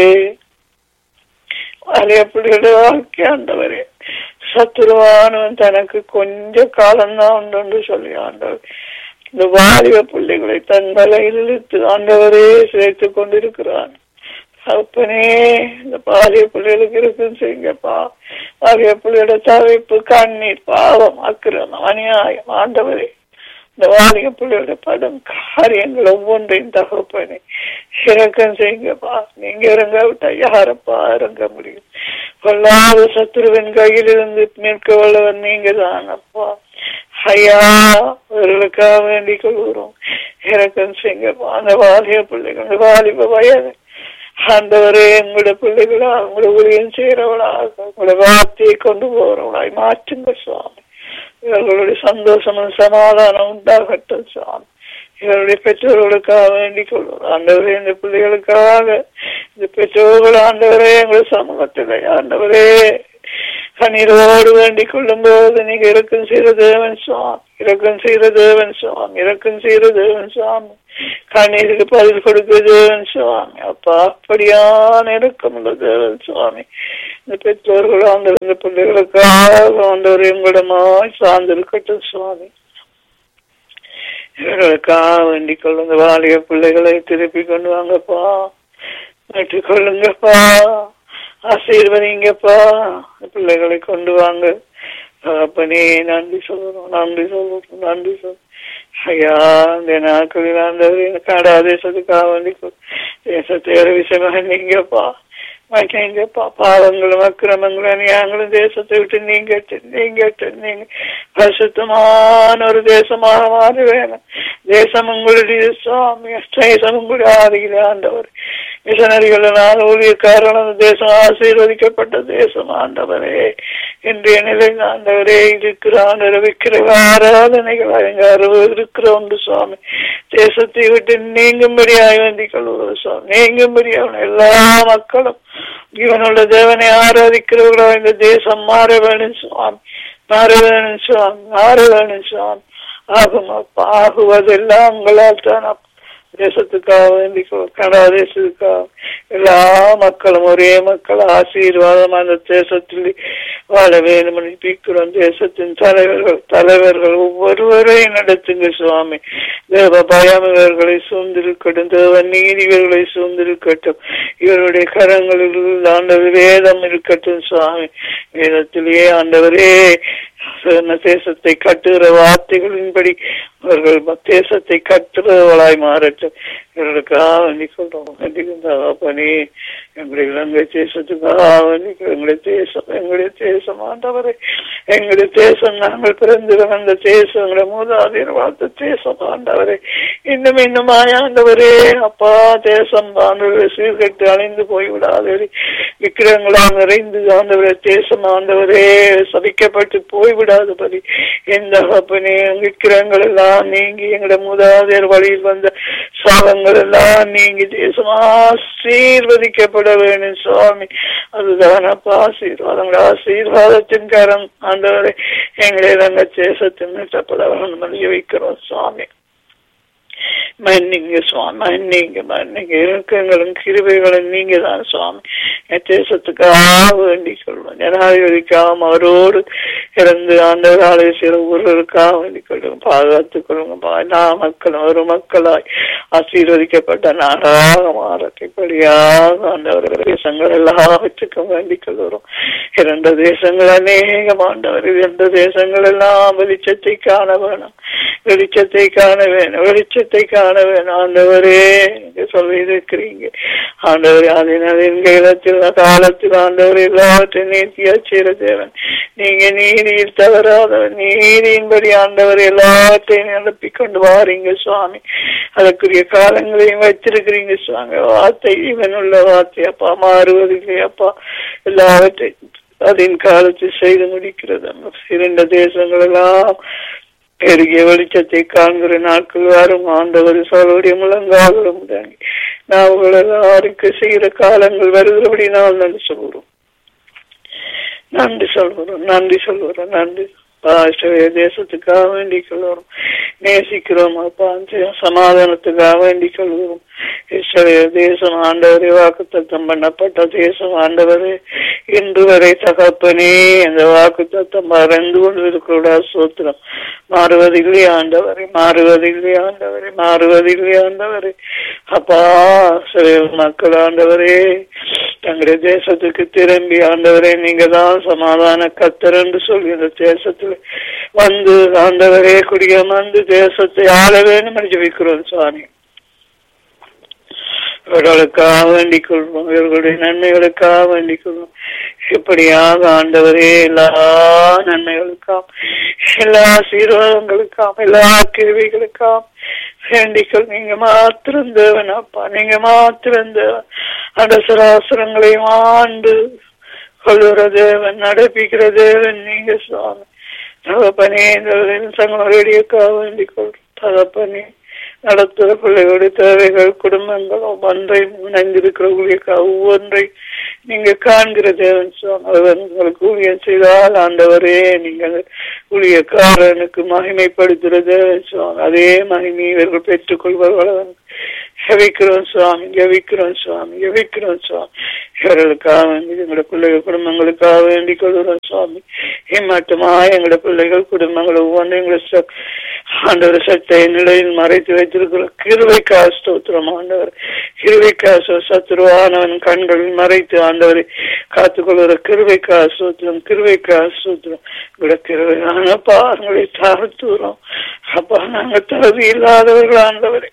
ஆலிய பிள்ளைகளோட வாழ்க்கை ஆண்டவரே சத்துருவானவன் தனக்கு கொஞ்ச காலம்தான் உண்டு சொல்லி ஆண்டவர் இந்த வாலிப பிள்ளைகளை தன் தலையில் இழுத்து ஆண்டவரே சேர்த்து கொண்டிருக்கிறான் அப்பனே இந்த பாலிய பிள்ளைகளுக்கு இருக்கும் செய்யுங்கப்பா பாலிய பிள்ளையோட தவிப்பு கண்ணீர் பாவம் அக்கிரமம் அநியாயம் ஆண்டவரே இந்த வாலிய பிள்ளையோட படம் காரியங்கள் ஒவ்வொன்றையும் தகப்பனே இறக்கம் செய்யுங்கப்பா நீங்க இறங்க விட்டா யாரப்பா இறங்க முடியும் கொள்ளாத சத்துருவின் கையில் இருந்து நிற்க வல்லவர் நீங்க தானப்பா ஐயா அவர்களுக்காக வேண்டிக் கொள்கிறோம் இறக்கம் செய்யுங்கப்பா அந்த வாலிய பிள்ளைகள் அந்த வாலிப வயது ஆண்டவரே எங்களுடைய பிள்ளைகளா உங்களுடைய ஊழியம் செய்யறவளாக உங்களுடைய வார்த்தையை கொண்டு போறவளாய் மாற்றுங்க சுவாமி இவர்களுடைய சந்தோஷமும் சமாதானம் உண்டாகட்டும் சுவாமி இவருடைய பெற்றோர்களுக்காக வேண்டிக் கொள்வோம் ஆண்டவரே இந்த பிள்ளைகளுக்காக இந்த பெற்றோர்கள் ஆண்டவரே எங்கள் சமூகத்தில் ஆண்டவரே கண்ணீரோடு வேண்டிக் கொள்ளும் போது நீங்க இறக்கம் செய்த தேவன் சுவாமி இறக்கம் செய்த தேவன் சுவாமி இறக்கம் செய்த தேவன் சுவாமி கண்ணீருக்கு பதில் கொடுக்க தேவன் சுவாமி அப்பா அப்படியான இறக்கம் உள்ள தேவன் சுவாமி இந்த பெற்றோர்கள் அந்த இந்த பிள்ளைகளுக்காக ஆண்டவர் எங்களிடமாய் சார்ந்திருக்கட்டும் சுவாமி இவர்களுக்காக வேண்டிக் கொள்ளுங்க வாலிய பிள்ளைகளை திருப்பி கொண்டு வாங்கப்பா நட்டு கொள்ளுங்கப்பா ஆசீர்வதிங்கப்பா பிள்ளைகளை கொண்டு வாங்க அப்பனே நன்றி சொல்லணும் நன்றி சொல்லணும் நன்றி சொல்லணும் ஐயா இந்த நாட்களில் ஆண்டவர் காடா தேசத்துக்காக வேண்டி தேசத்தை விஷயமாக நீங்கப்பா மகிழ்ந்தப்பா பாவங்களும் அக்கிரமங்களும் அநியாயங்களும் தேசத்தை விட்டு நீங்கட்டு நீங்கட்டு நீங்க பரிசுத்தமான ஒரு தேசமாக மாற வேணும் தேசம் உங்களுடைய சுவாமி தேசம் உங்களுடைய ஆதியில் ஆண்டவர் மிஷனரிகளினால் ஊழியக்காரன் தேசம் ஆசீர்வதிக்கப்பட்ட தேசம் ஆண்டவரே இன்றைய நிலை ஆண்டவரே இருக்கிற ஆண்டவர் விக்கிர ஆராதனைகள் அங்க அறிவு இருக்கிற ஒன்று சுவாமி தேசத்தை விட்டு நீங்கும்படியாய் வேண்டிக் கொள்வது சுவாமி நீங்கும்படியாக எல்லா மக்களும் இவனுள்ள தேவனை ஆராதிக்கிறவர்களோ இந்த தேசம் மாற வேணும் சுவாமி மாற வேணும் சுவாமி மாற வேணும் சுவாமி ஆகும் அப்பா ஆகுவதெல்லாம் உங்களால் தான் அப்பா தேசத்துக்காக வேண்டி கனடா தேசத்துக்காக எல்லா மக்களும் ஒரே மக்கள் ஆசீர்வாதம் அந்த தேசத்தில் வாழ வேண்டும் பிக்கிறோம் தேசத்தின் தலைவர்கள் தலைவர்கள் ஒவ்வொருவரையும் நடத்துங்க சுவாமி தேவ பயம் இவர்களை சூழ்ந்திருக்கட்டும் தேவ நீதி இவர்களை சூழ்ந்திருக்கட்டும் இவருடைய கரங்களில் ஆண்டவர் வேதம் இருக்கட்டும் சுவாமி வேதத்திலேயே ஆண்டவரே தேசத்தை கட்டுகிற வார்த்தைகளின்படி அவர்கள் தேசத்தை கட்டுறவளாய் மாறட்டும் இவர்களுக்காக வேண்டி சொல்றோம் பணி எங்களுடைய இலங்கை தேசத்துக்காக வேண்டி எங்களுடைய தேசம் எங்களுடைய தேசம் ஆண்டவரை எங்களுடைய தேசம் நாங்கள் பிறந்து வந்த தேசம் எங்களுடைய மூதாதையர் வாழ்த்த தேசம் ஆண்டவரை இன்னும் இன்னும் ஆண்டவரே அப்பா தேசம் ஆண்டவரை சீர்கட்டு அழிந்து போய்விடாதே விக்கிரங்களால் நிறைந்து ஆண்டவரே தேசம் ஆண்டவரே சபிக்கப்பட்டு போய்விடாதபடி எந்த அப்பனே விக்கிரங்கள் எல்லாம் நீங்கி எங்களுடைய மூதாதையர் வழியில் வந்த சாபங்கள் எல்லாம் நீங்கி தேசம் ஆசீர்வதிக்கப்பட வேணும் சுவாமி அதுதான் அப்பா ஆசீர்வாதங்கள் ஆசீர்வாதத்தின் கரம் ஆண்டவரை எங்களை நாங்கள் தேசத்தின் மீட்டப்பட வேணும் வைக்கிறோம் சுவாமி மன்னிங்க சுவாமி மன்னிங்க மன்னிங்க இறக்கங்களும் கிருபைகளும் நீங்க தான் சுவாமி என் தேசத்துக்காக வேண்டிக் கொள்வோம் ஜனாதிபதிக்காக அவரோடு இறந்து ஆண்டவர் ஆலோசிக்கிற ஊர்களுக்காக வேண்டிக் கொள்ளுங்க பாதுகாத்துக் கொள்ளுங்க எல்லா மக்களும் ஒரு மக்களாய் ஆசீர்வதிக்கப்பட்ட நாடாக மாறட்டும் இப்படியாக ஆண்டவர் தேசங்கள் எல்லாவற்றுக்கும் வேண்டிக் கொள்கிறோம் இரண்டு தேசங்கள் அநேகம் ஆண்டவர் இரண்டு தேசங்கள் எல்லாம் வெளிச்சத்தை காண வேணும் வெளிச்சத்தை காண வேணும் வெளிச்சத்தை காண வேணும் ஆண்டவரே நீங்க சொல்லி இருக்கிறீங்க ஆண்டவர் அதனால் எங்க இடத்தில் காலத்தில் ஆண்டவர் எல்லாவற்றையும் நீத்தியா செய்கிற தேவன் நீங்க நீதியில் தவறாதவர் நீதியின்படி ஆண்டவர் எல்லாவற்றையும் நிரப்பி கொண்டு வாரீங்க சுவாமி அதற்குரிய காலங்களையும் வச்சிருக்கிறீங்க சுவாமி வார்த்தை இவன் உள்ள வார்த்தை அப்பா மாறுவதில்லை அப்பா எல்லாவற்றையும் அதன் காலத்தில் செய்து முடிக்கிறது இரண்டு தேசங்கள் எல்லாம் பெருகிய வெளிச்சத்தை காண்கிற நாட்கள் வரும் ஆண்டவர் சோழருடைய முழங்காலும் தாங்கி நாங்கள் எல்லாருக்கு செய்கிற காலங்கள் வருகிறபடி நாம் நன்றி சொல்கிறோம் நன்றி சொல்கிறோம் நன்றி சொல்கிறோம் நன்றி பாஸ்டவே தேசத்துக்காக வேண்டிக் கொள்கிறோம் நேசிக்கிறோம் அப்பா சமாதானத்துக்காக வேண்டிக் கொள்கிறோம் இஸ்ரேல் தேசம் ஆண்டவரே வாக்குத்தத்தம் பண்ணப்பட்ட தேசம் ஆண்டவரே இன்று வரை தகப்பனே அந்த வாக்குத்தத்தம் மறந்து கொண்டு இருக்கிற சூத்திரம் மாறுவதில்லை ஆண்டவரே மாறுவதில்லை ஆண்டவரே மாறுவதில்லை ஆண்டவரே அப்பா சில மக்கள் ஆண்டவரே தங்களுடைய தேசத்துக்கு திரும்பி ஆண்டவரே நீங்க தான் சமாதான கத்தர் என்று சொல்லி இந்த தேசத்துல வந்து ஆண்டவரே குடியமர்ந்து தேசத்தை ஆள வேண்டும் என்று ஜெபிக்கிறோம் சுவாமி இவர்களுக்காக வேண்டிக் கொள்வோம் இவர்களுடைய நன்மைகளுக்காக வேண்டிக் கொள்வோம் இப்படியாக ஆண்டவரே எல்லா நன்மைகளுக்காம் எல்லா சீர்வாதங்களுக்காம் எல்லா கிருவிகளுக்காம் வேண்டிக்கொள் நீங்க மாத்திரம் தேவன் அப்பா நீங்க மாத்திரம் தேவன் அடசராசுரங்களை ஆண்டு கொள்ளுற தேவன் நடப்பிக்கிற தேவன் நீங்க சுவாமி தகப்பனே இந்த சங்கமரடியக்காக வேண்டிக் கொள் தகப்பனே நடத்துகிற பிள்ளைகளுடைய தேவைகள் குடும்பங்கள் ஒவ்வொன்றை இணைந்திருக்கிற ஊழியக்காக ஒவ்வொன்றை நீங்க காண்கிற தேவன் சுவாமி அவர் உங்களுக்கு ஊழியம் செய்தால் ஆண்டவரே நீங்கள் ஊழியக்காரனுக்கு மகிமைப்படுத்துகிற தேவன் சுவாமி அதே மகிமை இவர்கள் பெற்றுக்கொள்வார்கள் ஜெபிக்கிறோம் சுவாமி ஜெபிக்கிறோம் சுவாமி ஜெபிக்கிறோம் சுவாமி இவர்களுக்காக வேண்டி எங்களோட பிள்ளைகள் குடும்பங்களுக்காக வேண்டிக் கொள்கிறோம் சுவாமி ஏமாற்றமா எங்களோட பிள்ளைகள் குடும்பங்கள் ஒவ்வொன்றும் எங்களை ச- ஆண்டவர் சட்டை நிலையில் மறைத்து வைத்திருக்கிறோம் கிருவைக்கா ஸ்தோத்திரம் ஆண்டவர் கிருவைக்கா சோ- சத்துருவானவன் கண்களில் மறைத்து ஆண்டவரை காத்துக்கொள்கிற கிருவைக்கா சூத்திரம் கிருவைக்கா சூத்திரம் உங்களோட கிருவையான பாருங்களை தாழ்த்துறோம் அப்பா நாங்க தகுதி இல்லாதவர்கள் ஆண்டவரே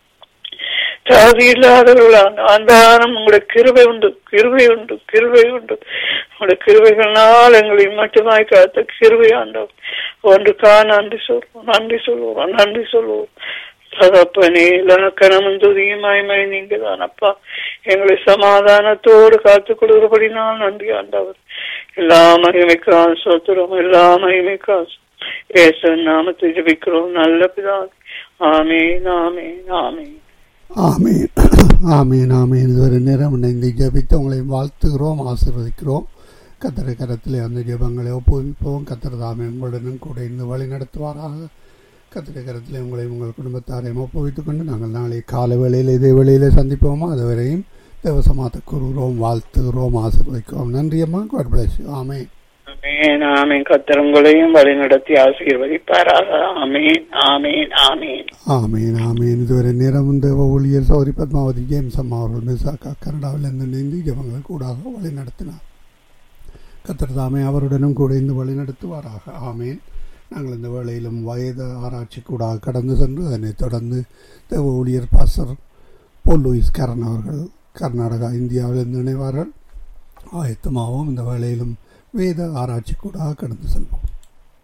தகுதி இல்லாதவர்களான ஆண்டாரம் உங்களுடைய கிருபை உண்டு கிருபை உண்டு கிருபை உண்டு உங்களுடைய கிருபைகளால் எங்களை மட்டுமாய் காத்த கிருபை ஆண்டவர் ஒன்றுக்கா நன்றி சொல்வோம் நன்றி சொல்லுவோம் நன்றி சொல்லுவோம் தகப்பனே இலக்கணமும் துதியுமாய்மை நீங்க தான் அப்பா எங்களை சமாதானத்தோடு காத்துக் கொள்கிறபடி நான் நன்றி ஆண்டவர் எல்லா மகிமைக்கா சோத்திரம் எல்லா மகிமைக்கா ஏசு நாமத்தை ஜபிக்கிறோம் நல்ல பிதா ஆமேன் ஆமேன் ஆமேன் ஆமீன் ஆமீன் ஆமீன் இதுவரை நேரம் இணைந்து ஜெபித்து உங்களை வாழ்த்துகிறோம் ஆசீர்வதிக்கிறோம் கத்தரை கரத்திலே அந்த ஜெபங்களை ஒப்புவிப்போம் கத்தர் தாமே உங்களுடனும் கூட இருந்து வழி நடத்துவாராக கத்தரை கரத்திலே உங்களை உங்கள் குடும்பத்தாரையும் ஒப்புவித்துக் கொண்டு நாங்கள் நாளை காலை வேளையில் இதே வேளையிலே சந்திப்போமா அதுவரையும் தேவசமாத்த கூறுகிறோம் வாழ்த்துகிறோம் ஆசீர்வதிக்கிறோம் நன்றி அம்மா காட் பிளஸ் ஆமேன் ஆமேன் ஆமேன் கத்தர் உங்களையும் வழி நடத்தி ஆசீர்வதிப்பாராக ஆமேன் ஆமேன் ஆமேன் ஆமீன் ஆமீன் இதுவரை நேரம் இந்த ஊழியர் சௌரி பத்மாவதி ஜேம்ஸ் அம்மா அவர்கள் மிசாக்கா கனடாவில் இருந்து இணைந்து ஜபங்கள் கூடாக வழி நடத்தினார் கத்தர் தாமே அவருடனும் கூட இருந்து வழி நடத்துவாராக ஆமீன் நாங்கள் இந்த வேளையிலும் வயது ஆராய்ச்சி கூடாக கடந்து சென்று அதனைத் தொடர்ந்து தேவ ஊழியர் பாசர் போல் லூயிஸ் கரண் அவர்கள் கர்நாடகா இந்தியாவிலிருந்து இணைவார்கள் ஆயத்தமாகவும் இந்த வேளையிலும் வேத ஆராய்ச்சி கூடாக கடந்து செல்வோம்